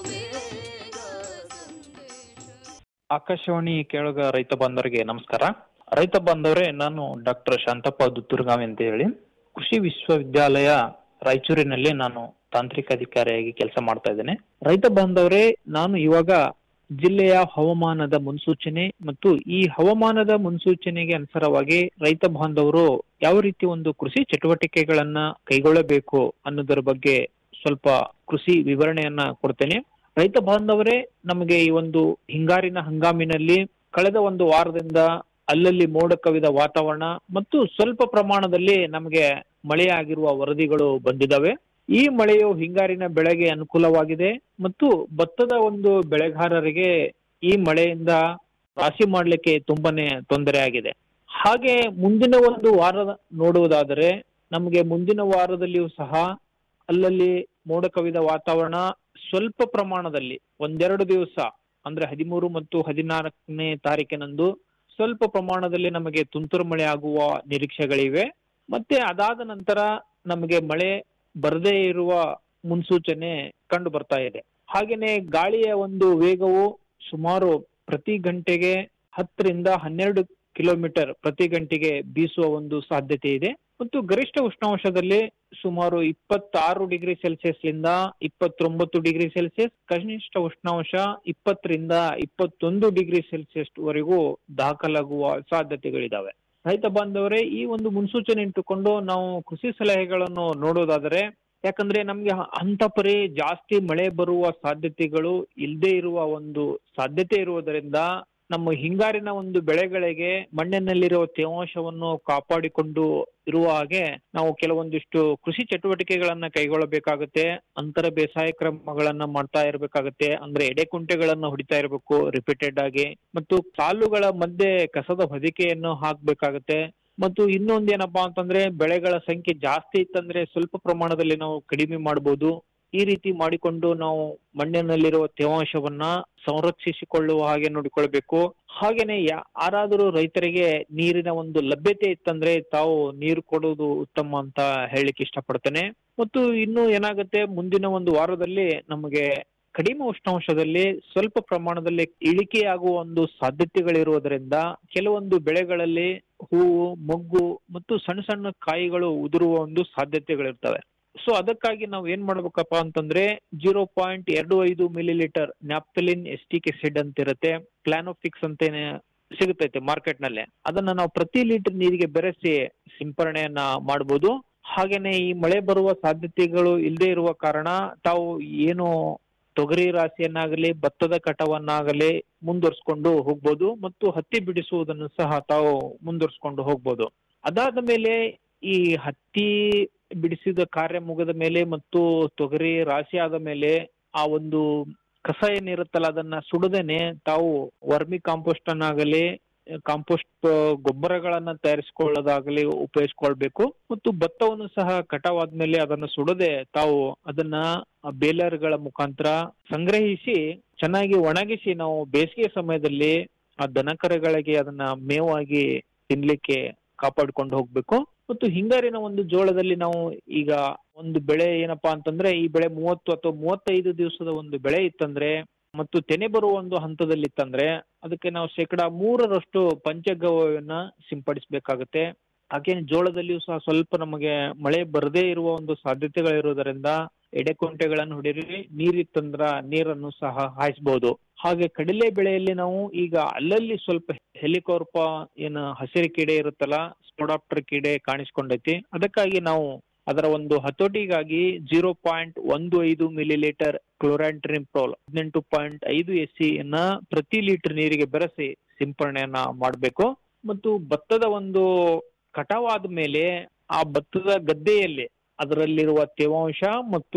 ಆಕಾಶವಾಣಿ ಕೇಳುಗ ರೈತ ಬಾಂಧವರಿಗೆ ನಮಸ್ಕಾರ ರೈತ ಬಾಂಧವರೇ ನಾನು ಡಾಕ್ಟರ್ ಶಾಂತಪ್ಪ ದುತ್ತೂರ್ಗಾವಿ ಅಂತ ಹೇಳಿ ಕೃಷಿ ವಿಶ್ವವಿದ್ಯಾಲಯ ರಾಯಚೂರಿನಲ್ಲಿ ನಾನು ತಾಂತ್ರಿಕ ಅಧಿಕಾರಿಯಾಗಿ ಕೆಲಸ ಮಾಡ್ತಾ ಇದ್ದೇನೆ ರೈತ ಬಾಂಧವರೇ ನಾನು ಇವಾಗ ಜಿಲ್ಲೆಯ ಹವಾಮಾನದ ಮುನ್ಸೂಚನೆ ಮತ್ತು ಈ ಹವಾಮಾನದ ಮುನ್ಸೂಚನೆಗೆ ಅನುಸಾರವಾಗಿ ರೈತ ಬಾಂಧವರು ಯಾವ ರೀತಿ ಒಂದು ಕೃಷಿ ಚಟುವಟಿಕೆಗಳನ್ನ ಕೈಗೊಳ್ಳಬೇಕು ಅನ್ನೋದರ ಬಗ್ಗೆ ಸ್ವಲ್ಪ ಕೃಷಿ ವಿವರಣೆಯನ್ನ ಕೊಡ್ತೇನೆ ರೈತ ಬಾಂಧವರೇ ನಮಗೆ ಈ ಒಂದು ಹಿಂಗಾರಿನ ಹಂಗಾಮಿನಲ್ಲಿ ಕಳೆದ ಒಂದು ವಾರದಿಂದ ಅಲ್ಲಲ್ಲಿ ಮೋಡ ಕವಿದ ವಾತಾವರಣ ಮತ್ತು ಸ್ವಲ್ಪ ಪ್ರಮಾಣದಲ್ಲಿ ನಮಗೆ ಮಳೆಯಾಗಿರುವ ವರದಿಗಳು ಬಂದಿದ್ದಾವೆ ಈ ಮಳೆಯು ಹಿಂಗಾರಿನ ಬೆಳೆಗೆ ಅನುಕೂಲವಾಗಿದೆ ಮತ್ತು ಭತ್ತದ ಒಂದು ಬೆಳೆಗಾರರಿಗೆ ಈ ಮಳೆಯಿಂದ ರಾಶಿ ಮಾಡ್ಲಿಕ್ಕೆ ತುಂಬಾನೇ ತೊಂದರೆ ಆಗಿದೆ ಹಾಗೆ ಮುಂದಿನ ಒಂದು ವಾರ ನೋಡುವುದಾದರೆ ನಮಗೆ ಮುಂದಿನ ವಾರದಲ್ಲಿಯೂ ಸಹ ಅಲ್ಲಲ್ಲಿ ಮೋಡ ಕವಿದ ವಾತಾವರಣ ಸ್ವಲ್ಪ ಪ್ರಮಾಣದಲ್ಲಿ ಒಂದೆರಡು ದಿವಸ ಅಂದ್ರೆ ಹದಿಮೂರು ಮತ್ತು ಹದಿನಾಲ್ಕನೇ ತಾರೀಕಿನಂದು ಸ್ವಲ್ಪ ಪ್ರಮಾಣದಲ್ಲಿ ನಮಗೆ ತುಂತುರು ಮಳೆ ಆಗುವ ನಿರೀಕ್ಷೆಗಳಿವೆ ಮತ್ತೆ ಅದಾದ ನಂತರ ನಮಗೆ ಮಳೆ ಬರದೇ ಇರುವ ಮುನ್ಸೂಚನೆ ಕಂಡು ಬರ್ತಾ ಇದೆ ಹಾಗೇನೆ ಗಾಳಿಯ ಒಂದು ವೇಗವು ಸುಮಾರು ಪ್ರತಿ ಗಂಟೆಗೆ ಹತ್ತರಿಂದ ಹನ್ನೆರಡು ಕಿಲೋಮೀಟರ್ ಪ್ರತಿ ಗಂಟೆಗೆ ಬೀಸುವ ಒಂದು ಸಾಧ್ಯತೆ ಇದೆ ಮತ್ತು ಗರಿಷ್ಠ ಉಷ್ಣಾಂಶದಲ್ಲಿ ಸುಮಾರು ಇಪ್ಪತ್ತಾರು ಡಿಗ್ರಿ ಸೆಲ್ಸಿಯಸ್ ಲಿಂದ ಇಪ್ಪತ್ತೊಂಬತ್ತು ಡಿಗ್ರಿ ಸೆಲ್ಸಿಯಸ್ ಕನಿಷ್ಠ ಉಷ್ಣಾಂಶ ಇಪ್ಪತ್ತರಿಂದ ಇಪ್ಪತ್ತೊಂದು ಡಿಗ್ರಿ ಸೆಲ್ಸಿಯಸ್ ವರೆಗೂ ದಾಖಲಾಗುವ ಸಾಧ್ಯತೆಗಳಿದಾವೆ ರೈತ ಬಾಂಧವರೇ ಈ ಒಂದು ಮುನ್ಸೂಚನೆ ಇಟ್ಟುಕೊಂಡು ನಾವು ಕೃಷಿ ಸಲಹೆಗಳನ್ನು ನೋಡೋದಾದರೆ ಯಾಕಂದ್ರೆ ನಮ್ಗೆ ಅಂತ ಪರಿ ಜಾಸ್ತಿ ಮಳೆ ಬರುವ ಸಾಧ್ಯತೆಗಳು ಇಲ್ಲದೆ ಇರುವ ಒಂದು ಸಾಧ್ಯತೆ ಇರುವುದರಿಂದ ನಮ್ಮ ಹಿಂಗಾರಿನ ಒಂದು ಬೆಳೆಗಳಿಗೆ ಮಣ್ಣಿನಲ್ಲಿರುವ ತೇವಾಂಶವನ್ನು ಕಾಪಾಡಿಕೊಂಡು ಇರುವ ಹಾಗೆ ನಾವು ಕೆಲವೊಂದಿಷ್ಟು ಕೃಷಿ ಚಟುವಟಿಕೆಗಳನ್ನ ಕೈಗೊಳ್ಳಬೇಕಾಗುತ್ತೆ ಅಂತರ ಬೇಸಾಯ ಕ್ರಮಗಳನ್ನ ಮಾಡ್ತಾ ಇರಬೇಕಾಗುತ್ತೆ ಅಂದ್ರೆ ಎಡೆಕುಂಟೆಗಳನ್ನ ಹೊಡಿತಾ ಇರಬೇಕು ರಿಪೀಟೆಡ್ ಆಗಿ ಮತ್ತು ಸಾಲುಗಳ ಮಧ್ಯೆ ಕಸದ ಹೊದಿಕೆಯನ್ನು ಹಾಕ್ಬೇಕಾಗತ್ತೆ ಮತ್ತು ಇನ್ನೊಂದ್ ಏನಪ್ಪಾ ಅಂತಂದ್ರೆ ಬೆಳೆಗಳ ಸಂಖ್ಯೆ ಜಾಸ್ತಿ ಇತ್ತಂದ್ರೆ ಸ್ವಲ್ಪ ಪ್ರಮಾಣದಲ್ಲಿ ನಾವು ಕಡಿಮೆ ಮಾಡಬಹುದು ಈ ರೀತಿ ಮಾಡಿಕೊಂಡು ನಾವು ಮಣ್ಣಿನಲ್ಲಿರುವ ತೇವಾಂಶವನ್ನ ಸಂರಕ್ಷಿಸಿಕೊಳ್ಳುವ ಹಾಗೆ ನೋಡಿಕೊಳ್ಬೇಕು ಹಾಗೇನೆ ಯಾರಾದರೂ ರೈತರಿಗೆ ನೀರಿನ ಒಂದು ಲಭ್ಯತೆ ಇತ್ತಂದ್ರೆ ತಾವು ನೀರು ಕೊಡುವುದು ಉತ್ತಮ ಅಂತ ಹೇಳಲಿಕ್ಕೆ ಇಷ್ಟಪಡ್ತೇನೆ ಮತ್ತು ಇನ್ನು ಏನಾಗುತ್ತೆ ಮುಂದಿನ ಒಂದು ವಾರದಲ್ಲಿ ನಮಗೆ ಕಡಿಮೆ ಉಷ್ಣಾಂಶದಲ್ಲಿ ಸ್ವಲ್ಪ ಪ್ರಮಾಣದಲ್ಲಿ ಇಳಿಕೆಯಾಗುವ ಒಂದು ಸಾಧ್ಯತೆಗಳಿರುವುದರಿಂದ ಕೆಲವೊಂದು ಬೆಳೆಗಳಲ್ಲಿ ಹೂವು ಮೊಗ್ಗು ಮತ್ತು ಸಣ್ಣ ಸಣ್ಣ ಕಾಯಿಗಳು ಉದುರುವ ಒಂದು ಸಾಧ್ಯತೆಗಳಿರ್ತವೆ ಸೊ ಅದಕ್ಕಾಗಿ ನಾವು ಏನ್ ಮಾಡ್ಬೇಕಪ್ಪ ಅಂತಂದ್ರೆ ಜೀರೋ ಪಾಯಿಂಟ್ ಎರಡು ಐದು millilitre naphthalene acetic acid ಅಂತ ಇರುತ್ತೆ ಪ್ಲಾನೋಫಿಕ್ಸ್ ಅಂತೇನೆ ಸಿಗುತ್ತೈತೆ ಮಾರ್ಕೆಟ್ ನಲ್ಲಿ ಅದನ್ನ ನಾವು ಪ್ರತಿ ಲೀಟರ್ ನೀರಿಗೆ ಬೆರೆಸಿ ಸಿಂಪರಣೆಯನ್ನ ಮಾಡಬಹುದು ಹಾಗೇನೆ ಈ ಮಳೆ ಬರುವ ಸಾಧ್ಯತೆಗಳು ಇಲ್ಲದೆ ಇರುವ ಕಾರಣ ತಾವು ಏನು ತೊಗರಿ ರಾಶಿಯನ್ನಾಗಲಿ ಭತ್ತದ ಕಟವನ್ನಾಗಲಿ ಮುಂದುವರ್ಸ್ಕೊಂಡು ಹೋಗ್ಬೋದು ಮತ್ತು ಹತ್ತಿ ಬಿಡಿಸುವುದನ್ನು ಸಹ ತಾವು ಮುಂದುವರ್ಸ್ಕೊಂಡು ಹೋಗ್ಬೋದು ಅದಾದ ಮೇಲೆ ಈ ಹತ್ತಿ ಬಿಡಿಸಿದ ಕಾರ್ಯ ಮುಗಿದ ಮೇಲೆ ಮತ್ತು ತೊಗರಿ ರಾಶಿ ಆದ ಮೇಲೆ ಆ ಒಂದು ಕಸ ಏನಿರುತ್ತಲ್ಲ ಅದನ್ನ ಸುಡದೇನೆ ತಾವು ವರ್ಮಿ ಕಾಂಪೋಸ್ಟ್ ಅನ್ನಾಗಲಿ ಕಾಂಪೋಸ್ಟ್ ಗೊಬ್ಬರಗಳನ್ನ ತಯಾರಿಸಿಕೊಳ್ಳೋದಾಗಲಿ ಉಪಯೋಗಿಸ್ಕೊಳ್ಬೇಕು ಮತ್ತು ಭತ್ತವನ್ನು ಸಹ ಕಟಾವಾದ್ಮೇಲೆ ಅದನ್ನು ಸುಡದೆ ತಾವು ಅದನ್ನ ಬೇಲರ್ಗಳ ಮುಖಾಂತರ ಸಂಗ್ರಹಿಸಿ ಚೆನ್ನಾಗಿ ಒಣಗಿಸಿ ನಾವು ಬೇಸಿಗೆ ಸಮಯದಲ್ಲಿ ಆ ದನಕರಗಳಿಗೆ ಅದನ್ನ ಮೇವಾಗಿ ತಿನ್ಲಿಕ್ಕೆ ಕಾಪಾಡ್ಕೊಂಡು ಹೋಗ್ಬೇಕು ಮತ್ತು ಹಿಂಗಾರಿನ ಒಂದು ಜೋಳದಲ್ಲಿ ನಾವು ಈಗ ಒಂದು ಬೆಳೆ ಏನಪ್ಪಾ ಅಂತಂದ್ರೆ ಈ ಬೆಳೆ ಮೂವತ್ತು ಅಥವಾ ಮೂವತ್ತೈದು ದಿವಸದ ಒಂದು ಬೆಳೆ ಇತ್ತಂದ್ರೆ ಮತ್ತು ತೆನೆ ಬರುವ ಒಂದು ಹಂತದಲ್ಲಿ ಇತ್ತಂದ್ರೆ ಅದಕ್ಕೆ ನಾವು ಶೇಕಡ ಮೂರರಷ್ಟು ಪಂಚಗವ್ಯವನ್ನ ಸಿಂಪಡಿಸಬೇಕಾಗುತ್ತೆ ಹಾಗೇನೆ ಜೋಳದಲ್ಲಿಯೂ ಸಹ ಸ್ವಲ್ಪ ನಮಗೆ ಮಳೆ ಬರದೇ ಇರುವ ಒಂದು ಸಾಧ್ಯತೆಗಳಿರುವುದರಿಂದ ಎಡೆಕೊಂಟೆಗಳನ್ನು ಹೊಡೆರಿ ನೀರಿತ್ತಂದ್ರ ನೀರನ್ನು ಸಹ ಹಾಯಿಸಬಹುದು ಹಾಗೆ ಕಡಲೆ ಬೆಳೆಯಲ್ಲಿ ನಾವು ಈಗ ಅಲ್ಲಲ್ಲಿ ಸ್ವಲ್ಪ ಹೆಲಿಕೋರ್ಪ ಏನು ಹಸಿರು ಕೀಡೆ ಇರುತ್ತಲ್ಲ ಸ್ಪೊಡಾಪ್ಟರ್ ಕೀಡೆ ಕಾಣಿಸ್ಕೊಂಡೈತಿ ಅದಕ್ಕಾಗಿ ನಾವು ಅದರ ಒಂದು ಹತೋಟಿಗಾಗಿ ಜೀರೋ ಪಾಯಿಂಟ್ ಒಂದು ಐದು ಮಿಲಿ ಲೀಟರ್ ಕ್ಲೋರಾಂಟ್ರಿನ್ಪ್ರೋಲ್ ಹದಿನೆಂಟು ಪಾಯಿಂಟ್ ಐದು ಎಸ್ ಸಿ ಯನ್ನ ಪ್ರತಿ ಲೀಟರ್ ನೀರಿಗೆ ಬೆರೆಸಿ ಸಿಂಪರಣೆಯನ್ನ ಮಾಡಬೇಕು ಮತ್ತು ಭತ್ತದ ಒಂದು ಕಟಾವಾದ ಮೇಲೆ ಆ ಭತ್ತದ ಗದ್ದೆಯಲ್ಲಿ ಅದರಲ್ಲಿರುವ ತೇವಾಂಶ ಮತ್ತು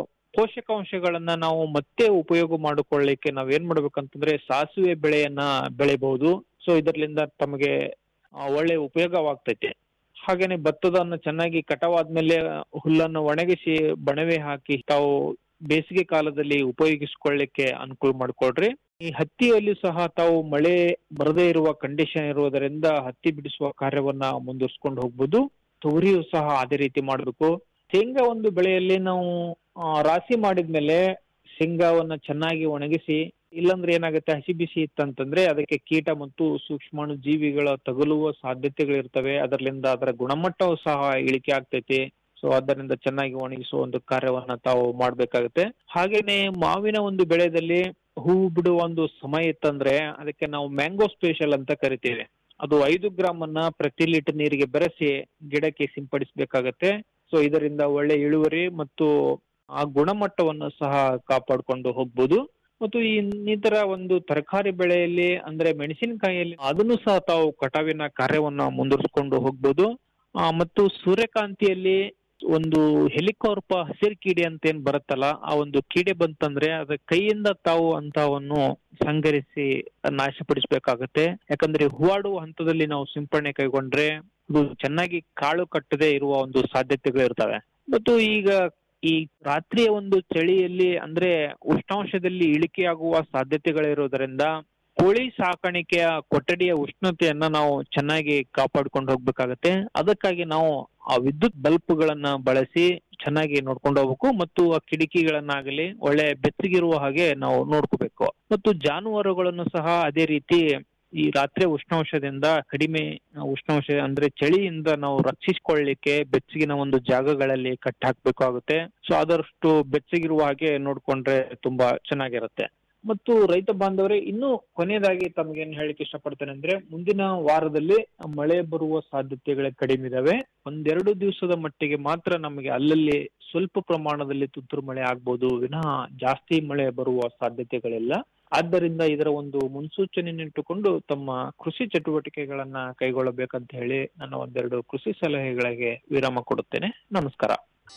ಪೋಷಕಾಂಶಗಳನ್ನ ನಾವು ಮತ್ತೆ ಉಪಯೋಗ ಮಾಡಿಕೊಳ್ಳಿಕ್ಕೆ ನಾವ್ ಏನ್ ಮಾಡ್ಬೇಕಂತಂದ್ರೆ ಸಾಸಿವೆ ಬೆಳೆಯನ್ನ ಬೆಳಿಬಹುದು ಸೊ ಇದರಿಂದ ತಮಗೆ ಆ, ಒಳ್ಳೆ ಉಪಯೋಗವಾಗ್ತೈತೆ ಹಾಗೇನೆ ಭತ್ತದನ್ನ ಚೆನ್ನಾಗಿ ಕಟಾವಾದ್ಮೇಲೆ ಹುಲ್ಲನ್ನು ಒಣಗಿಸಿ ಬಣವೆ ಹಾಕಿ ತಾವು ಬೇಸಿಗೆ ಕಾಲದಲ್ಲಿ ಉಪಯೋಗಿಸಿಕೊಳ್ಳಿಕ್ಕೆ ಅನುಕೂಲ ಮಾಡಿಕೊಡ್ರಿ ಈ ಹತ್ತಿಯಲ್ಲಿ ಸಹ ತಾವು ಮಳೆ ಬರದೇ ಇರುವ ಕಂಡೀಷನ್ ಇರುವುದರಿಂದ ಹತ್ತಿ ಬಿಡಿಸುವ ಕಾರ್ಯವನ್ನ ಮುಂದುವರ್ಸ್ಕೊಂಡು ಹೋಗ್ಬೋದು ತೊಗರಿಯು ಸಹ ಅದೇ ರೀತಿ ಮಾಡಬೇಕು ಶೇಂಗಾ ಒಂದು ಬೆಳೆಯಲ್ಲಿ ನಾವು ಆ, ರಾಶಿ ಮಾಡಿದ್ಮೇಲೆ ಶೇಂಗಾವನ್ನ ಚೆನ್ನಾಗಿ ಒಣಗಿಸಿ ಇಲ್ಲಾಂದ್ರೆ ಏನಾಗುತ್ತೆ ಹಸಿ ಬಿಸಿ ಇತ್ತಂತಂದ್ರೆ ಅದಕ್ಕೆ ಕೀಟ ಮತ್ತು ಸೂಕ್ಷ್ಮಾಣು ಜೀವಿಗಳ ತಗುಲುವ ಸಾಧ್ಯತೆಗಳಿರ್ತವೆ ಅದರಿಂದ ಅದರ ಗುಣಮಟ್ಟವು ಸಹ ಇಳಿಕೆ ಆಗ್ತೈತಿ ಸೊ ಅದರಿಂದ ಚೆನ್ನಾಗಿ ಒಣಗಿಸುವ ಒಂದು ಕಾರ್ಯವನ್ನ ತಾವು ಮಾಡ್ಬೇಕಾಗುತ್ತೆ ಹಾಗೇನೆ ಮಾವಿನ ಒಂದು ಬೆಳೆದಲ್ಲಿ ಹೂವು ಬಿಡುವ ಒಂದು ಸಮಯ ಇತ್ತಂದ್ರೆ ಅದಕ್ಕೆ ನಾವು ಮ್ಯಾಂಗೋ ಸ್ಪೆಷಲ್ ಅಂತ ಕರಿತೀವಿ ಅದು ಐದು ಗ್ರಾಮ್ ಅನ್ನ ಪ್ರತಿ ಲೀಟರ್ ನೀರಿಗೆ ಬೆರೆಸಿ ಗಿಡಕ್ಕೆ ಸಿಂಪಡಿಸಬೇಕಾಗತ್ತೆ ಸೊ ಇದರಿಂದ ಒಳ್ಳೆ ಇಳುವರಿ ಮತ್ತು ಆ ಗುಣಮಟ್ಟವನ್ನು ಸಹ ಕಾಪಾಡಿಕೊಂಡು ಹೋಗ್ಬೋದು ಮತ್ತು ಈ ಇನ್ನಿತರ ಒಂದು ತರಕಾರಿ ಬೆಳೆಯಲ್ಲಿ ಅಂದ್ರೆ ಮೆಣಸಿನಕಾಯಿಯಲ್ಲಿ ಅದನ್ನು ಸಹ ತಾವು ಕಟಾವಿನ ಕಾರ್ಯವನ್ನ ಮುಂದುವರಿಸಿಕೊಂಡು ಹೋಗ್ಬೋದು ಆ, ಮತ್ತು ಸೂರ್ಯಕಾಂತಿಯಲ್ಲಿ ಒಂದು ಹೆಲಿಕಾರ್ಪ ಹಸಿರು ಕೀಡೆ ಅಂತ ಏನ್ ಬರುತ್ತಲ್ಲ ಆ ಒಂದು ಕೀಡೆ ಬಂತಂದ್ರೆ ಅದ ಕೈಯಿಂದ ತಾವು ಅಂತವನ್ನು ಸಂಗ್ರಹಿಸಿ ನಾಶಪಡಿಸಬೇಕಾಗತ್ತೆ ಯಾಕಂದ್ರೆ ಹೂವಾಡುವ ಹಂತದಲ್ಲಿ ನಾವು ಸಿಂಪರಣೆ ಕೈಗೊಂಡ್ರೆ ಅದು ಚೆನ್ನಾಗಿ ಕಾಳು ಕಟ್ಟದೆ ಇರುವ ಒಂದು ಸಾಧ್ಯತೆಗಳಿರ್ತವೆ ಮತ್ತು ಈಗ ಈ ರಾತ್ರಿಯ ಒಂದು ಚಳಿಯಲ್ಲಿ ಅಂದ್ರೆ ಉಷ್ಣಾಂಶದಲ್ಲಿ ಇಳಿಕೆಯಾಗುವ ಸಾಧ್ಯತೆಗಳಿರೋದ್ರಿಂದ ಕೋಳಿ ಸಾಕಾಣಿಕೆಯ ಕೊಠಡಿಯ ಉಷ್ಣತೆಯನ್ನ ನಾವು ಚೆನ್ನಾಗಿ ಕಾಪಾಡ್ಕೊಂಡು ಹೋಗ್ಬೇಕಾಗತ್ತೆ ಅದಕ್ಕಾಗಿ ನಾವು ಆ ವಿದ್ಯುತ್ ಬಲ್ಬ್ಗಳನ್ನ ಬಳಸಿ ಚೆನ್ನಾಗಿ ನೋಡ್ಕೊಂಡು ಹೋಗ್ಬೇಕು ಮತ್ತು ಆ ಕಿಟಕಿಗಳನ್ನಾಗಲಿ ಒಳ್ಳೆ ಬೆಚ್ಚಗಿರುವ ಹಾಗೆ ನಾವು ನೋಡ್ಕೋಬೇಕು ಮತ್ತು ಜಾನುವಾರುಗಳನ್ನು ಸಹ ಅದೇ ರೀತಿ ಈ ರಾತ್ರಿ ಉಷ್ಣಾಂಶದಿಂದ ಕಡಿಮೆ ಉಷ್ಣಾಂಶ ಅಂದ್ರೆ ಚಳಿಯಿಂದ ನಾವು ರಕ್ಷಿಸಿಕೊಳ್ಳಿಕ್ಕೆ ಬೆಚ್ಚಗಿನ ಒಂದು ಜಾಗಗಳಲ್ಲಿ ಕಟ್ಟಿ ಹಾಕ್ಬೇಕಾಗುತ್ತೆ ಸೊ ಆದಷ್ಟು ಬೆಚ್ಚಗಿರುವ ಹಾಗೆ ನೋಡ್ಕೊಂಡ್ರೆ ತುಂಬಾ ಚೆನ್ನಾಗಿರುತ್ತೆ ಮತ್ತು ರೈತ ಬಾಂಧವರೇ ಇನ್ನು ಕೊನೆಯದಾಗಿ ತಮಗೇನ್ ಹೇಳಿಕ್ಕೆ ಇಷ್ಟಪಡ್ತೇನೆ ಅಂದ್ರೆ ಮುಂದಿನ ವಾರದಲ್ಲಿ ಮಳೆ ಬರುವ ಸಾಧ್ಯತೆಗಳೇ ಕಡಿಮೆ ಇದಾವೆ ಒಂದೆರಡು ದಿವಸದ ಮಟ್ಟಿಗೆ ಮಾತ್ರ ನಮಗೆ ಅಲ್ಲಲ್ಲಿ ಸ್ವಲ್ಪ ಪ್ರಮಾಣದಲ್ಲಿ ತುಂತುರು ಮಳೆ ಆಗ್ಬೋದು ವಿನಃ ಜಾಸ್ತಿ ಮಳೆ ಬರುವ ಸಾಧ್ಯತೆಗಳಿಲ್ಲ ಆದ್ದರಿಂದ ಇದರ ಒಂದು ಮುನ್ಸೂಚನೆಯನ್ನಿಟ್ಟುಕೊಂಡು ತಮ್ಮ ಕೃಷಿ ಚಟುವಟಿಕೆಗಳನ್ನ ಕೈಗೊಳ್ಳಬೇಕಂತ ಹೇಳಿ ನನ್ನ ಒಂದೆರಡು ಕೃಷಿ ಸಲಹೆಗಳಿಗೆ ವಿರಾಮ ಕೊಡುತ್ತೇನೆ ನಮಸ್ಕಾರ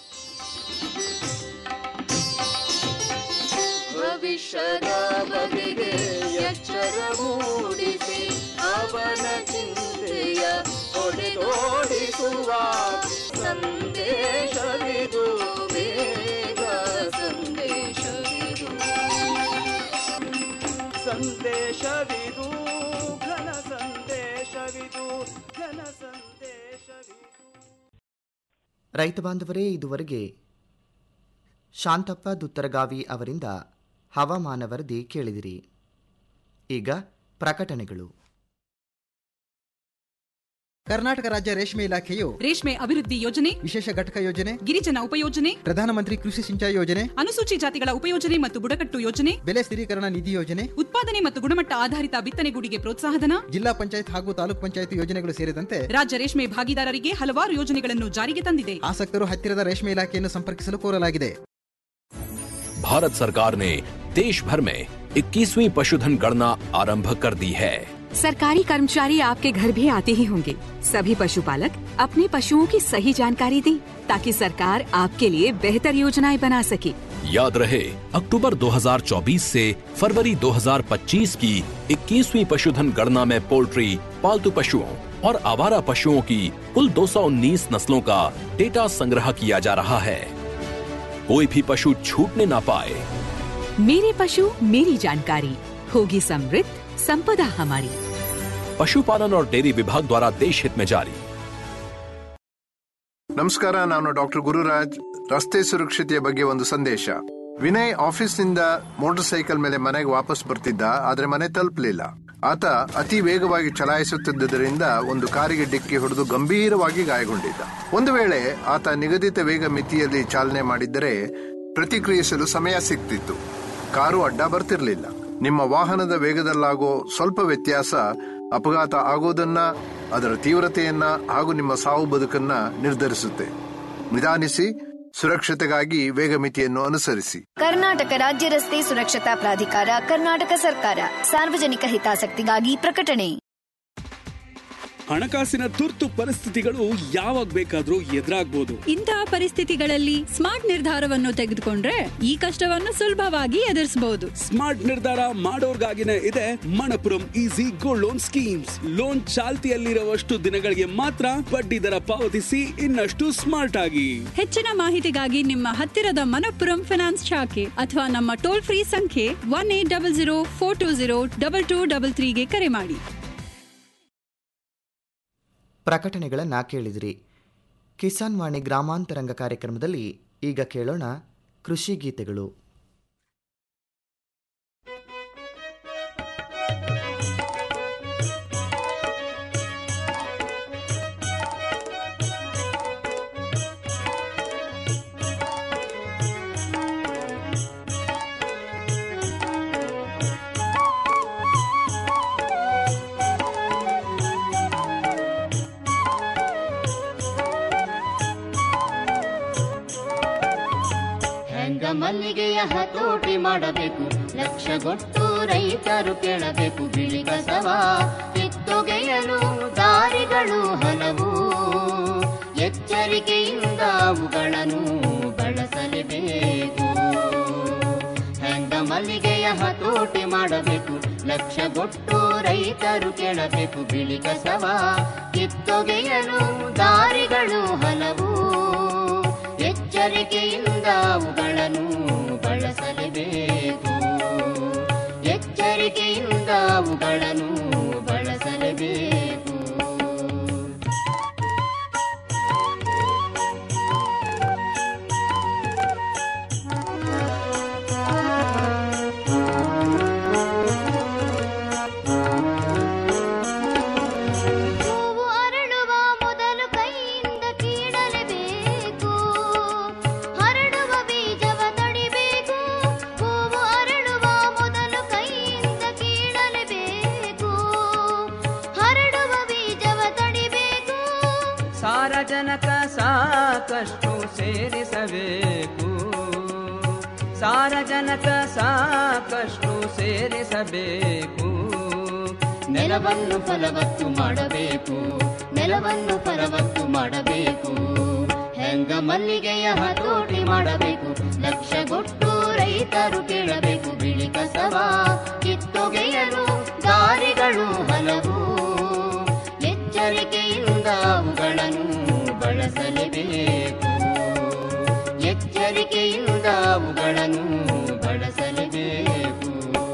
ಭವಿಷ್ಯದ ಬಗೆಗೆ ಎಚ್ಚರ ಮೂಡಿಸಿ ಅವನ ಚಿಂತೆಯ ಹೊಡೆದೋಡಿಸುವ ಸಂದೇಶವಿದು ಬೇಗ ಸಂದೇಶವಿದು ಸಂದೇಶವಿದು ಘನ ಸಂದೇಶವಿದು ಘನ ಸಂದೇಶವಿದು ರೈತ ಬಾಂಧವರೇ ಇದುವರೆಗೆ ಶಾಂತಪ್ಪ ದುತ್ತರಗಾವಿ ಅವರಿಂದ ಹವಾಮಾನ ವರದಿ ಕೇಳಿದಿರಿ ಈಗ ಪ್ರಕಟಣೆಗಳು ಕರ್ನಾಟಕ ರಾಜ್ಯ ರೇಷ್ಮೆ ಇಲಾಖೆಯು ರೇಷ್ಮೆ ಅಭಿವೃದ್ಧಿ ಯೋಜನೆ ವಿಶೇಷ ಘಟಕ ಯೋಜನೆ ಗಿರಿಜನ ಉಪಯೋಜನೆ ಪ್ರಧಾನಮಂತ್ರಿ ಕೃಷಿ ಸಿಂಚಾಯಿ ಯೋಜನೆ ಅನುಸೂಚಿ ಜಾತಿಗಳ ಉಪಯೋಜನೆ ಮತ್ತು ಬುಡಕಟ್ಟು ಯೋಜನೆ ಬೆಲೆ ಸ್ಥಿರೀಕರಣ ನಿಧಿ ಯೋಜನೆ ಉತ್ಪಾದನೆ ಮತ್ತು ಗುಣಮಟ್ಟ ಆಧಾರಿತ ಬಿತ್ತನೆಗೂಡಿಗೆ ಪ್ರೋತ್ಸಾಹಧನ ಜಿಲ್ಲಾ ಪಂಚಾಯತ್ ಹಾಗೂ ತಾಲೂಕ್ ಪಂಚಾಯತ್ ಯೋಜನೆಗಳು ಸೇರಿದಂತೆ ರಾಜ್ಯ ರೇಷ್ಮೆ ಭಾಗಿದಾರರಿಗೆ ಹಲವಾರು ಯೋಜನೆಗಳನ್ನು ಜಾರಿಗೆ ತಂದಿದೆ ಆಸಕ್ತರು ಹತ್ತಿರದ ರೇಷ್ಮೆ ಇಲಾಖೆಯನ್ನು ಸಂಪರ್ಕಿಸಲು ಕೋರಲಾಗಿದೆ भारत सरकार ने देश भर में 21वीं पशुधन गणना आरंभ कर दी है सरकारी कर्मचारी आपके घर भी आते ही होंगे सभी पशुपालक अपने पशुओं की सही जानकारी दें ताकि सरकार आपके लिए बेहतर योजनाएं बना सके याद रहे अक्टूबर 2024 से फरवरी 2025 की 21वीं पशुधन गणना में पोल्ट्री पालतू पशुओं और आवारा पशुओं की कुल 219 नस्लों का डेटा संग्रह किया जा रहा है कोई भी पशु छूटने ना पाए मेरे पशु मेरी जानकारी होगी समृद्ध संपदा हमारी पशुपालन और डेयरी विभाग द्वारा देश हित में जारी ನಮಸ್ಕಾರ ನಾನು ಡಾಕ್ಟರ್ ಗುರುರಾಜ್ ರಸ್ತೆ ಸುರಕ್ಷತೆಯ ಬಗ್ಗೆ ಒಂದು ಸಂದೇಶ ವಿನಯ್ ಆಫೀಸ್ನಿಂದ ಮೋಟಾರ್ ಸೈಕಲ್ ಮೇಲೆ ಮನೆಗೆ ವಾಪಸ್ ಬರ್ತಿದ್ದ ಆದ್ರೆ ಮನೆ ತಲುಪಲಿಲ್ಲ ಆತ ಅತಿ ವೇಗವಾಗಿ ಚಲಾಯಿಸುತ್ತಿದ್ದರಿಂದ ಒಂದು ಕಾರಿಗೆ ಡಿಕ್ಕಿ ಹೊಡೆದು ಗಂಭೀರವಾಗಿ ಗಾಯಗೊಂಡಿದ್ದ ಒಂದು ವೇಳೆ ಆತ ನಿಗದಿತ ವೇಗ ಮಿತಿಯಲ್ಲಿ ಚಾಲನೆ ಮಾಡಿದ್ದರೆ ಪ್ರತಿಕ್ರಿಯಿಸಲು ಸಮಯ ಸಿಗ್ತಿತ್ತು ಕಾರು ಅಡ್ಡ ಬರ್ತಿರ್ಲಿಲ್ಲ ನಿಮ್ಮ ವಾಹನದ ವೇಗದಲ್ಲಾಗೋ ಸ್ವಲ್ಪ ವ್ಯತ್ಯಾಸ ಅಪಘಾತ ಆಗೋದನ್ನ ಅದರ ತೀವ್ರತೆಯನ್ನ ಹಾಗೂ ನಿಮ್ಮ ಸಾವು ಬದುಕನ್ನ ನಿರ್ಧರಿಸುತ್ತೆ ನಿಧಾನಿಸಿ ಸುರಕ್ಷತೆಗಾಗಿ ವೇಗ ಮಿತಿಯನ್ನು ಅನುಸರಿಸಿ ಕರ್ನಾಟಕ ರಾಜ್ಯ ರಸ್ತೆ ಸುರಕ್ಷತಾ ಪ್ರಾಧಿಕಾರ ಕರ್ನಾಟಕ ಸರ್ಕಾರ ಸಾರ್ವಜನಿಕ ಹಿತಾಸಕ್ತಿಗಾಗಿ ಪ್ರಕಟಣೆ ಹಣಕಾಸಿನ ತುರ್ತು ಪರಿಸ್ಥಿತಿಗಳು ಯಾವಾಗ ಬೇಕಾದ್ರೂ ಎದುರಾಗ್ಬೋದು ಇಂತಹ ಪರಿಸ್ಥಿತಿಗಳಲ್ಲಿ ಸ್ಮಾರ್ಟ್ ನಿರ್ಧಾರವನ್ನು ತೆಗೆದುಕೊಂಡ್ರೆ ಈ ಕಷ್ಟವನ್ನು ಸುಲಭವಾಗಿ ಎದುರಿಸಬಹುದು ಸ್ಮಾರ್ಟ್ ನಿರ್ಧಾರ ಮಾಡೋರ್ಗಾಗಿನೇ ಇದೆ Manappuram easy gold loan schemes loan ಚಾಲ್ತಿಯಲ್ಲಿರುವಷ್ಟು ದಿನಗಳಿಗೆ ಮಾತ್ರ ಬಡ್ಡಿ ದರ ಪಾವತಿಸಿ ಇನ್ನಷ್ಟು ಸ್ಮಾರ್ಟ್ ಆಗಿ ಹೆಚ್ಚಿನ ಮಾಹಿತಿಗಾಗಿ ನಿಮ್ಮ ಹತ್ತಿರದ ಮನಪ್ಪುರಂ ಫಿನಾನ್ಸ್ ಶಾಖೆ ಅಥವಾ ನಮ್ಮ ಟೋಲ್ ಫ್ರೀ ಸಂಖ್ಯೆ one eight double zero four two zero double two double ತ್ರೀಗೆ ಕರೆ ಮಾಡಿ ಪ್ರಕಟಣೆಗಳನ್ನು ಕೇಳಿದಿರಿ ಕಿಸಾನ್ ವಾಣಿ ಗ್ರಾಮಾಂತರಂಗ ಕಾರ್ಯಕ್ರಮದಲ್ಲಿ ಈಗ ಕೇಳೋಣ ಕೃಷಿ ಗೀತೆಗಳು ಹೆಂಗ ಮಲ್ಲಿಗೆಯ ಹತೋಟಿ ಮಾಡಬೇಕು ಲಕ್ಷಗೊಟ್ಟು ರೈತರು ಕೇಳಬೇಕು ಬಿಳಿ ಕಸವ ಕಿತ್ತೊಗೆಯಲು ದಾರಿಗಳು ಹಲವು ಎಚ್ಚರಿಕೆಯಿಂದ ಅವುಗಳನ್ನು ಬಳಸಲೇಬೇಕು ಹೆಂಗ ಮಲ್ಲಿಗೆಯ ಹತೋಟಿ ಮಾಡಬೇಕು ಲಕ್ಷಗೊಟ್ಟು ರೈತರು ಕೇಳಬೇಕು ಬಿಳಿ ಕಸವ ಕಿತ್ತೊಗೆಯಲು ದಾರಿಗಳು ಹಲವು ಎಚ್ಚರಿಕೆಯಿಂದ ಅವುಗಳನ್ನು ಬಳಸಲೇಬೇಕು ಎಚ್ಚರಿಕೆಯಿಂದ ಅವುಗಳನ್ನು ಬಳಸಲೇಬೇಕು ಹೂವು ಅರಳುವ ಮೊದಲು ಕೈಯಿಂದ ಕೀಳಲೇಬೇಕು ಹರಡುವ ಬೀಜವ ತಡಿಬೇಕು ಹೂವು ಅರಳುವ ಮೊದಲು ಕೈಯಿಂದ ಕೀಳಲೇಬೇಕು ಹರಡುವ ಬೀಜವ ತಡಿಬೇಕು ಸಾರಜನಕ ಸಾಕಷ್ಟು ಸೇರಿಸಬೇಕು ಸಾರಜನಕ ಸಾಕಷ್ಟು ಸೇರಿಸಬೇಕು ನೆಲವನ್ನು ಫಲವತ್ತು ಮಾಡಬೇಕು ನೆಲವನ್ನು ಫಲವತ್ತು ಮಾಡಬೇಕು ಹೆಂಗ ಮಲ್ಲಿಗೆಯ ಹತೋಟಿ ಮಾಡಬೇಕು ಲಕ್ಷಗೊಟ್ಟು ರೈತರು ಕೇಳಬೇಕು ಬಿಳಿ ಕಸವ ಕಿತ್ತೊಗೆಯಲು ದಾರಿಗಳು ಹಲವು ಎಚ್ಚರಿಕೆಯಿಂದ ಅವುಗಳನ್ನು ಬಳಸಲೇಬೇಕು ಎಚ್ಚರಿಕೆಯಿಂದ ಅವುಗಳನ್ನು ಬಳಸಲೇಬೇಕು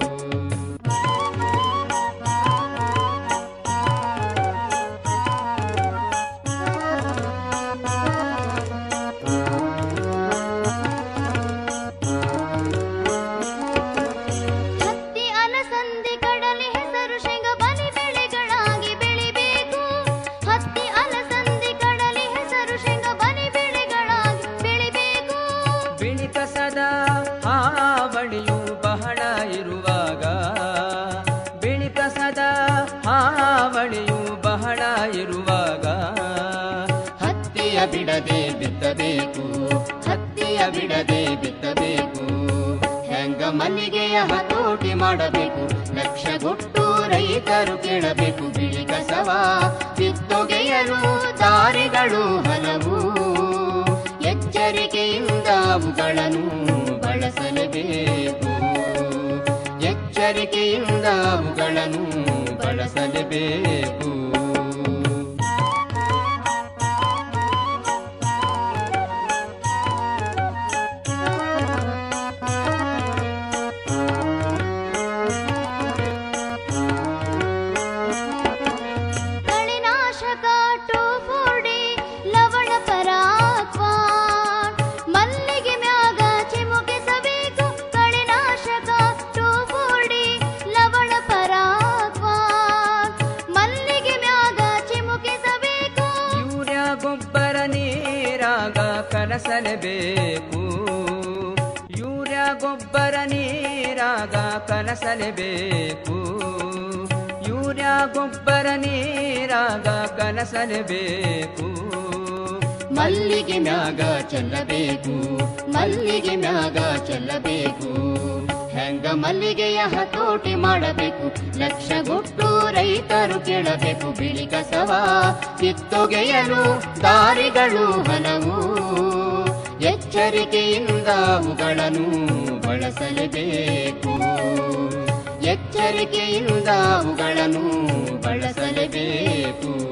ಹತ್ತಿ ಅಲಸಂದೆ ಕಡಲೆ ಹೆಸರು ಶೇಂಗ ಬಲಿ ಬೆಳೆಗಳಾಗಿ ಬೆಳಿಬೇಕು ಹತ್ತಿ ಅಲಸಂದೆ ಕಡಲೆ ಹೆಸರು ಶೇಂಗ ಬಲಿ ಬೆಳೆಗಳಾಗಿ ಬೆಳಿಬೇಕು ಬಿಳಿ ಕಸದ ಹಾವಳಿಯು ಬಹಳ ಇರುವಾಗ ಬಿಳಿ ಕಸದ ಹಾವಳಿಯು ಬಹಳ ಇರುವಾಗ ಹತ್ತಿಯ ಬಿಡದೆ ಬಿತ್ತಬೇಕು ಹತ್ತಿಯ ಬಿಡದೆ ಬಿತ್ತಬೇಕು ಹೆಂಗ ಮಲ್ಲಿಗೆಯ ಹತೋಟಿ ಮಾಡಬೇಕು ಲಕ್ಷಗೊಟ್ಟು ರೈತರು ಕೇಳಬೇಕು ಬಿಳಿ ಕಸವ ಕಿತ್ತೊಗೆಯಲು ದಾರಿಗಳು ಹಲವು ಎಚ್ಚರಿಕೆಯಿಂದ ಅವುಗಳನ್ನು ಬಳಸಲೇಬೇಕು ಎಚ್ಚರಿಕೆಯಿಂದ ಅವುಗಳನ್ನು ಬಳಸಲೇಬೇಕು ಕಳೆನಾಶಕ ಟೋಫೋಡಿ ಲವಣ ಪರಾಕ್ವಾ ಮಲ್ಲಿಗೆ ಮ್ಯಾಗ ಚಿಮುಕಿಸಬೇಕು ಕಳೆನಾಶಕ ಟೋಫೋಡಿ ಲವಣ ಪರಾಕ್ವಾ ಮಲ್ಲಿಗೆ ಮ್ಯಾಗ ಚಿಮುಕಿಸಬೇಕು ಯೂರಿಯಾ ಗೊಬ್ಬರ ನೀರಾಗ ಕಲಸಲೇಬೇಕು ಯೂರಿಯಾ ಗೊಬ್ಬರ ನೀರಾಗ ಕಲಸಲೇಬೇಕು ಯೂರಿಯಾ ಗೊಬ್ಬರ ನೀರಾಗ ಕಲಸಲೇಬೇಕು ಮಲ್ಲಿಗೆ ಮ್ಯಾಗ ಚೆಲ್ಲಬೇಕು ಮಲ್ಲಿಗೆ ಮ್ಯಾಗ ಚೆಲ್ಲಬೇಕು ಹೆಂಗ ಮಲ್ಲಿಗೆಯ ಹತೋಟಿ ಮಾಡಬೇಕು ಲಕ್ಷಗೊಟ್ಟು ರೈತರು ಕೇಳಬೇಕು ಬಿಳಿ ಕಸವ ಕಿತ್ತೊಗೆಯಲು ದಾರಿಗಳು ಹಲವು ಎಚ್ಚರಿಕೆಯಿಂದ ಅವುಗಳನ್ನು ಬಳಸಲೇಬೇಕು ಎಚ್ಚರಿಕೆಯಿಂದ ಅವುಗಳನ್ನು ಬಳಸಲೇಬೇಕು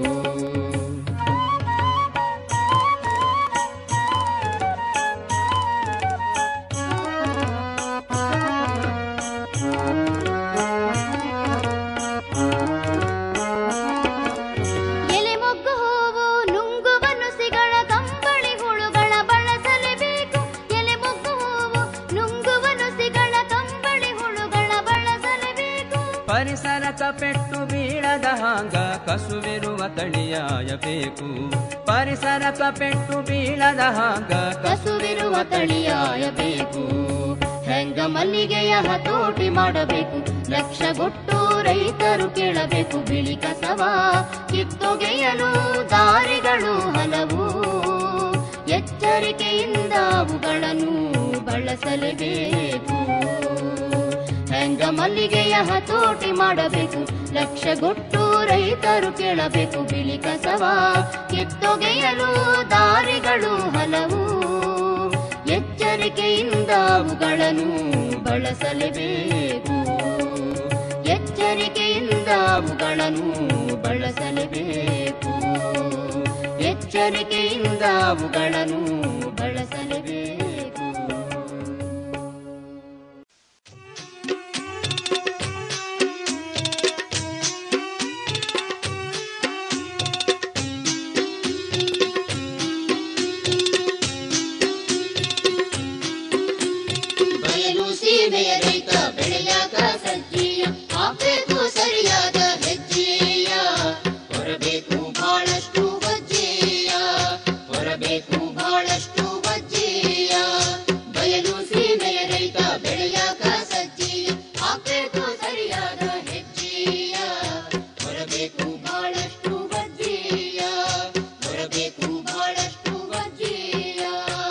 ಎಲೆ ಮೊಗ್ಗು ಹೂವು ನುಂಗುವ ನುಸಿಗಳ ಕಂಬಳಿ ಹುಳುಗಳ ಬಳಸಲೇಬೇಕು ಎಲೆ ಮೊಗ್ಗು ಹೂವು ನುಂಗುವ ನುಸಿಗಳ ಕಂಬಳಿ ಹುಳುಗಳ ಬಳಸಲೇಬೇಕು ಪರಿಸರಕ ಪೆಟ್ಟು ಬೀಳದ ಹಾಂಗ ಕಸುವಿರುವ ತಳಿಯಾಯಬೇಕು ಪರಿಸರಕ ಪೆಟ್ಟು ಬೀಳದ ಹಾಂಗ ಕಸುವಿರುವ ತಳಿಯಾಯಬೇಕು ಹೆಂಗ ಮಲ್ಲಿಗೆಯ ಹತೋಟಿ ಮಾಡಬೇಕು ಲಕ್ಷಗೊಟ್ಟು ರೈತರು ಕೇಳಬೇಕು ಬಿಳಿ ಕಸವ ಕಿತ್ತೊಗೆಯಲು ದಾರಿಗಳು ಹಲವು ಎಚ್ಚರಿಕೆಯಿಂದ ಅವುಗಳನ್ನು ಬಳಸಲೇಬೇಕು ಹೆಂಗ ಮಲ್ಲಿಗೆಯ ಹತೋಟಿ ಮಾಡಬೇಕು ಲಕ್ಷಗೊಟ್ಟು ರೈತರು ಕೇಳಬೇಕು ಬಿಳಿ ಕಸವ ಕಿತ್ತೊಗೆಯಲು ದಾರಿಗಳು ಹಲವು ಎಚ್ಚರಿಕೆಯಿಂದ ಅವುಗಳನ್ನು ಬಳಸಲೇಬೇಕು ಎಚ್ಚರಿಕೆಯಿಂದ ಅವುಗಳನ್ನು ಬಳಸಲೇಬೇಕು ಎಚ್ಚರಿಕೆಯಿಂದ ಅವುಗಳನ್ನು ಬಳಸಲೇಬೇಕು ಬಯಲು ಸೀಮೆಯ ರೈತ ಬೆಳೆಯಾಕ ಸಜ್ಜೀಯ ಹಾಕ್ಬೇಕು ಸರಿಯಾದ ಹೆಜ್ಜೆಯ ಹೊರಬೇಕು ಬಹಳಷ್ಟು ವಜ್ಜೆಯ ಹೊರಬೇಕು ಬಹಳಷ್ಟು ವಜ್ಜೆಯ ಬಯಲು ಸೀಮೆಯ ರೈತ ಬೆಳೆಯಾಕ ಸಜ್ಜೀಯ ಹಾಕ್ಬೇಕು ಸರಿಯಾದ ಹೆಜ್ಜೆಯ ಹೊರಬೇಕು ಬಹಳಷ್ಟು ವಜ್ಜೆಯ ಹೊರಬೇಕು ಬಹಳಷ್ಟು ವಜ್ಜೆಯ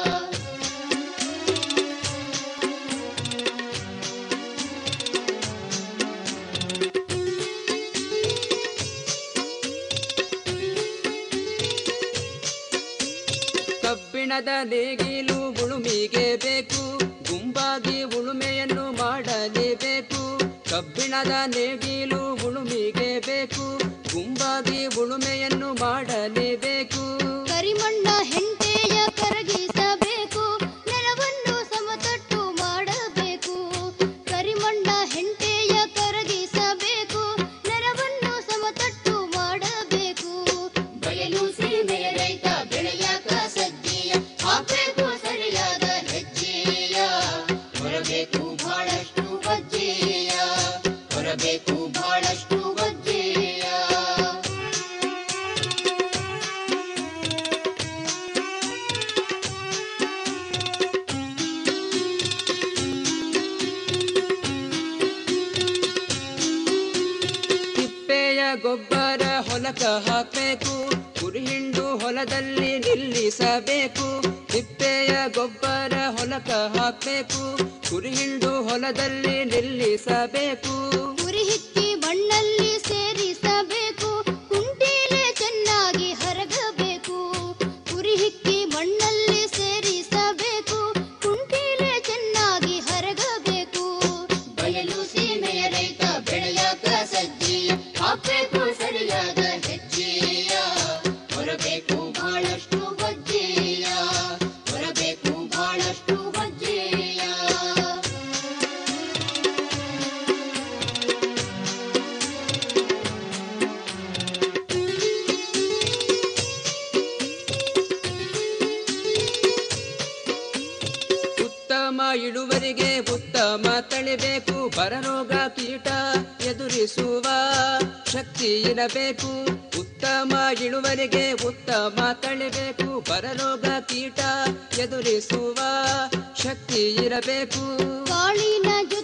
ಕಬ್ಬಿಣದ ನೇಗಿಲು ಉಳುಮಿಗೆ ಬೇಕು ಗುಂಪಾಗಿ ಉಳುಮೆಯನ್ನು ಮಾಡಲೇಬೇಕು ಕಬ್ಬಿಣದ ನೇಗಿಲು ಉಳುಮಿಗೆ ಬೇಕು ಗುಂಪಾಗಿ ಉಳುಮೆಯನ್ನು ಮಾಡಲೇಬೇಕು ಕರಿಮಣ್ಣ ಹೆಂಟೆಯ ಕರಗಿಸಬೇಕು ನೆಲವನ್ನು ಸಮತಟ್ಟು ಮಾಡಬೇಕು ಕರಿಮಣ್ಣ ಹೆಂಟೆಯ ಕರಗಿಸಬೇಕು ನೆಲವನ್ನು ಸಮತಟ್ಟು ಮಾಡಬೇಕು ಬಯಲು ಸೀಮೆಯ ರೈತ ಬೆಳೆಯಾಕ ಸಜ್ಜೆಯ ಹಾಕಬೇಕು ಸರಿಯಾದ ಹೆಜ್ಜೆಯ ಹೊರಬೇಕು ಬಹಳಷ್ಟು ವಜ್ಜೆಯ ಹೊರಬೇಕು ಬಹಳಷ್ಟು ವಜ್ಜೆಯ ತಿಪ್ಪೆಯ ಗೊಬ್ಬರ ಹೊಲಕ ಹಾಕಬೇಕು ಕುರಿ ಹಿಂಡು ಹೊಲ ಹೊಲದಲ್ಲಿ ನಿಲ್ಲಿಸಬೇಕು ತಿಪ್ಪೆಯ ಗೊಬ್ಬರ ಹೊಲಕ ಹಾಕಬೇಕು ಕುರಿ ಹಿಂಡು ಹೊಲದಲ್ಲಿ ನಿಲ್ಲಿಸಬೇಕು ಕುರಿ ಹಿಕ್ಕಿ ಮಣ್ಣಲ್ಲಿ ಸೇರಿಸಬೇಕು ಕುಂಟೀಲೆ ಚೆನ್ನಾಗಿ ಹರಗಬೇಕು ಕುರಿ ಹಿಕ್ಕಿ ಮಣ್ಣಲ್ಲಿ ಸೇರಿಸಬೇಕು ಕುಂಟೀಲೆ ಚೆನ್ನಾಗಿ ಹರಗಬೇಕು ಬಯಲು ಸೀಮೆಯ ರೈತ ಬೆಳೆಯಾಕ ಸಜ್ಜಿಯ ಹಾಕ್ಬೇಕು ಸರಿಯಾದ ಹೆಜ್ಜೆಯ ಹೊರಬೇಕು ಬಹಳಷ್ಟು ಬಜ್ಜೆಯ ಹೊರಬೇಕು ಬಹಳಷ್ಟು ಬಜ್ಜೆಯ ಉತ್ತಮ ಇಳುವರಿಗೆ ಉತ್ತಮ ತಳಿಬೇಕು ಬರರೋಗ ಕೀಟ ಎದುರಿಸುವ ಶಕ್ತಿ ಇರಬೇಕು ಉತ್ತಮ ಇಳುವರಿಗೆ ಉತ್ತಮ ತಳಿಬೇಕು ಬರರೋಗ ಕೀಟ ಎದುರಿಸುವ ಶಕ್ತಿ ಇರಬೇಕು ಕಾಳಿನ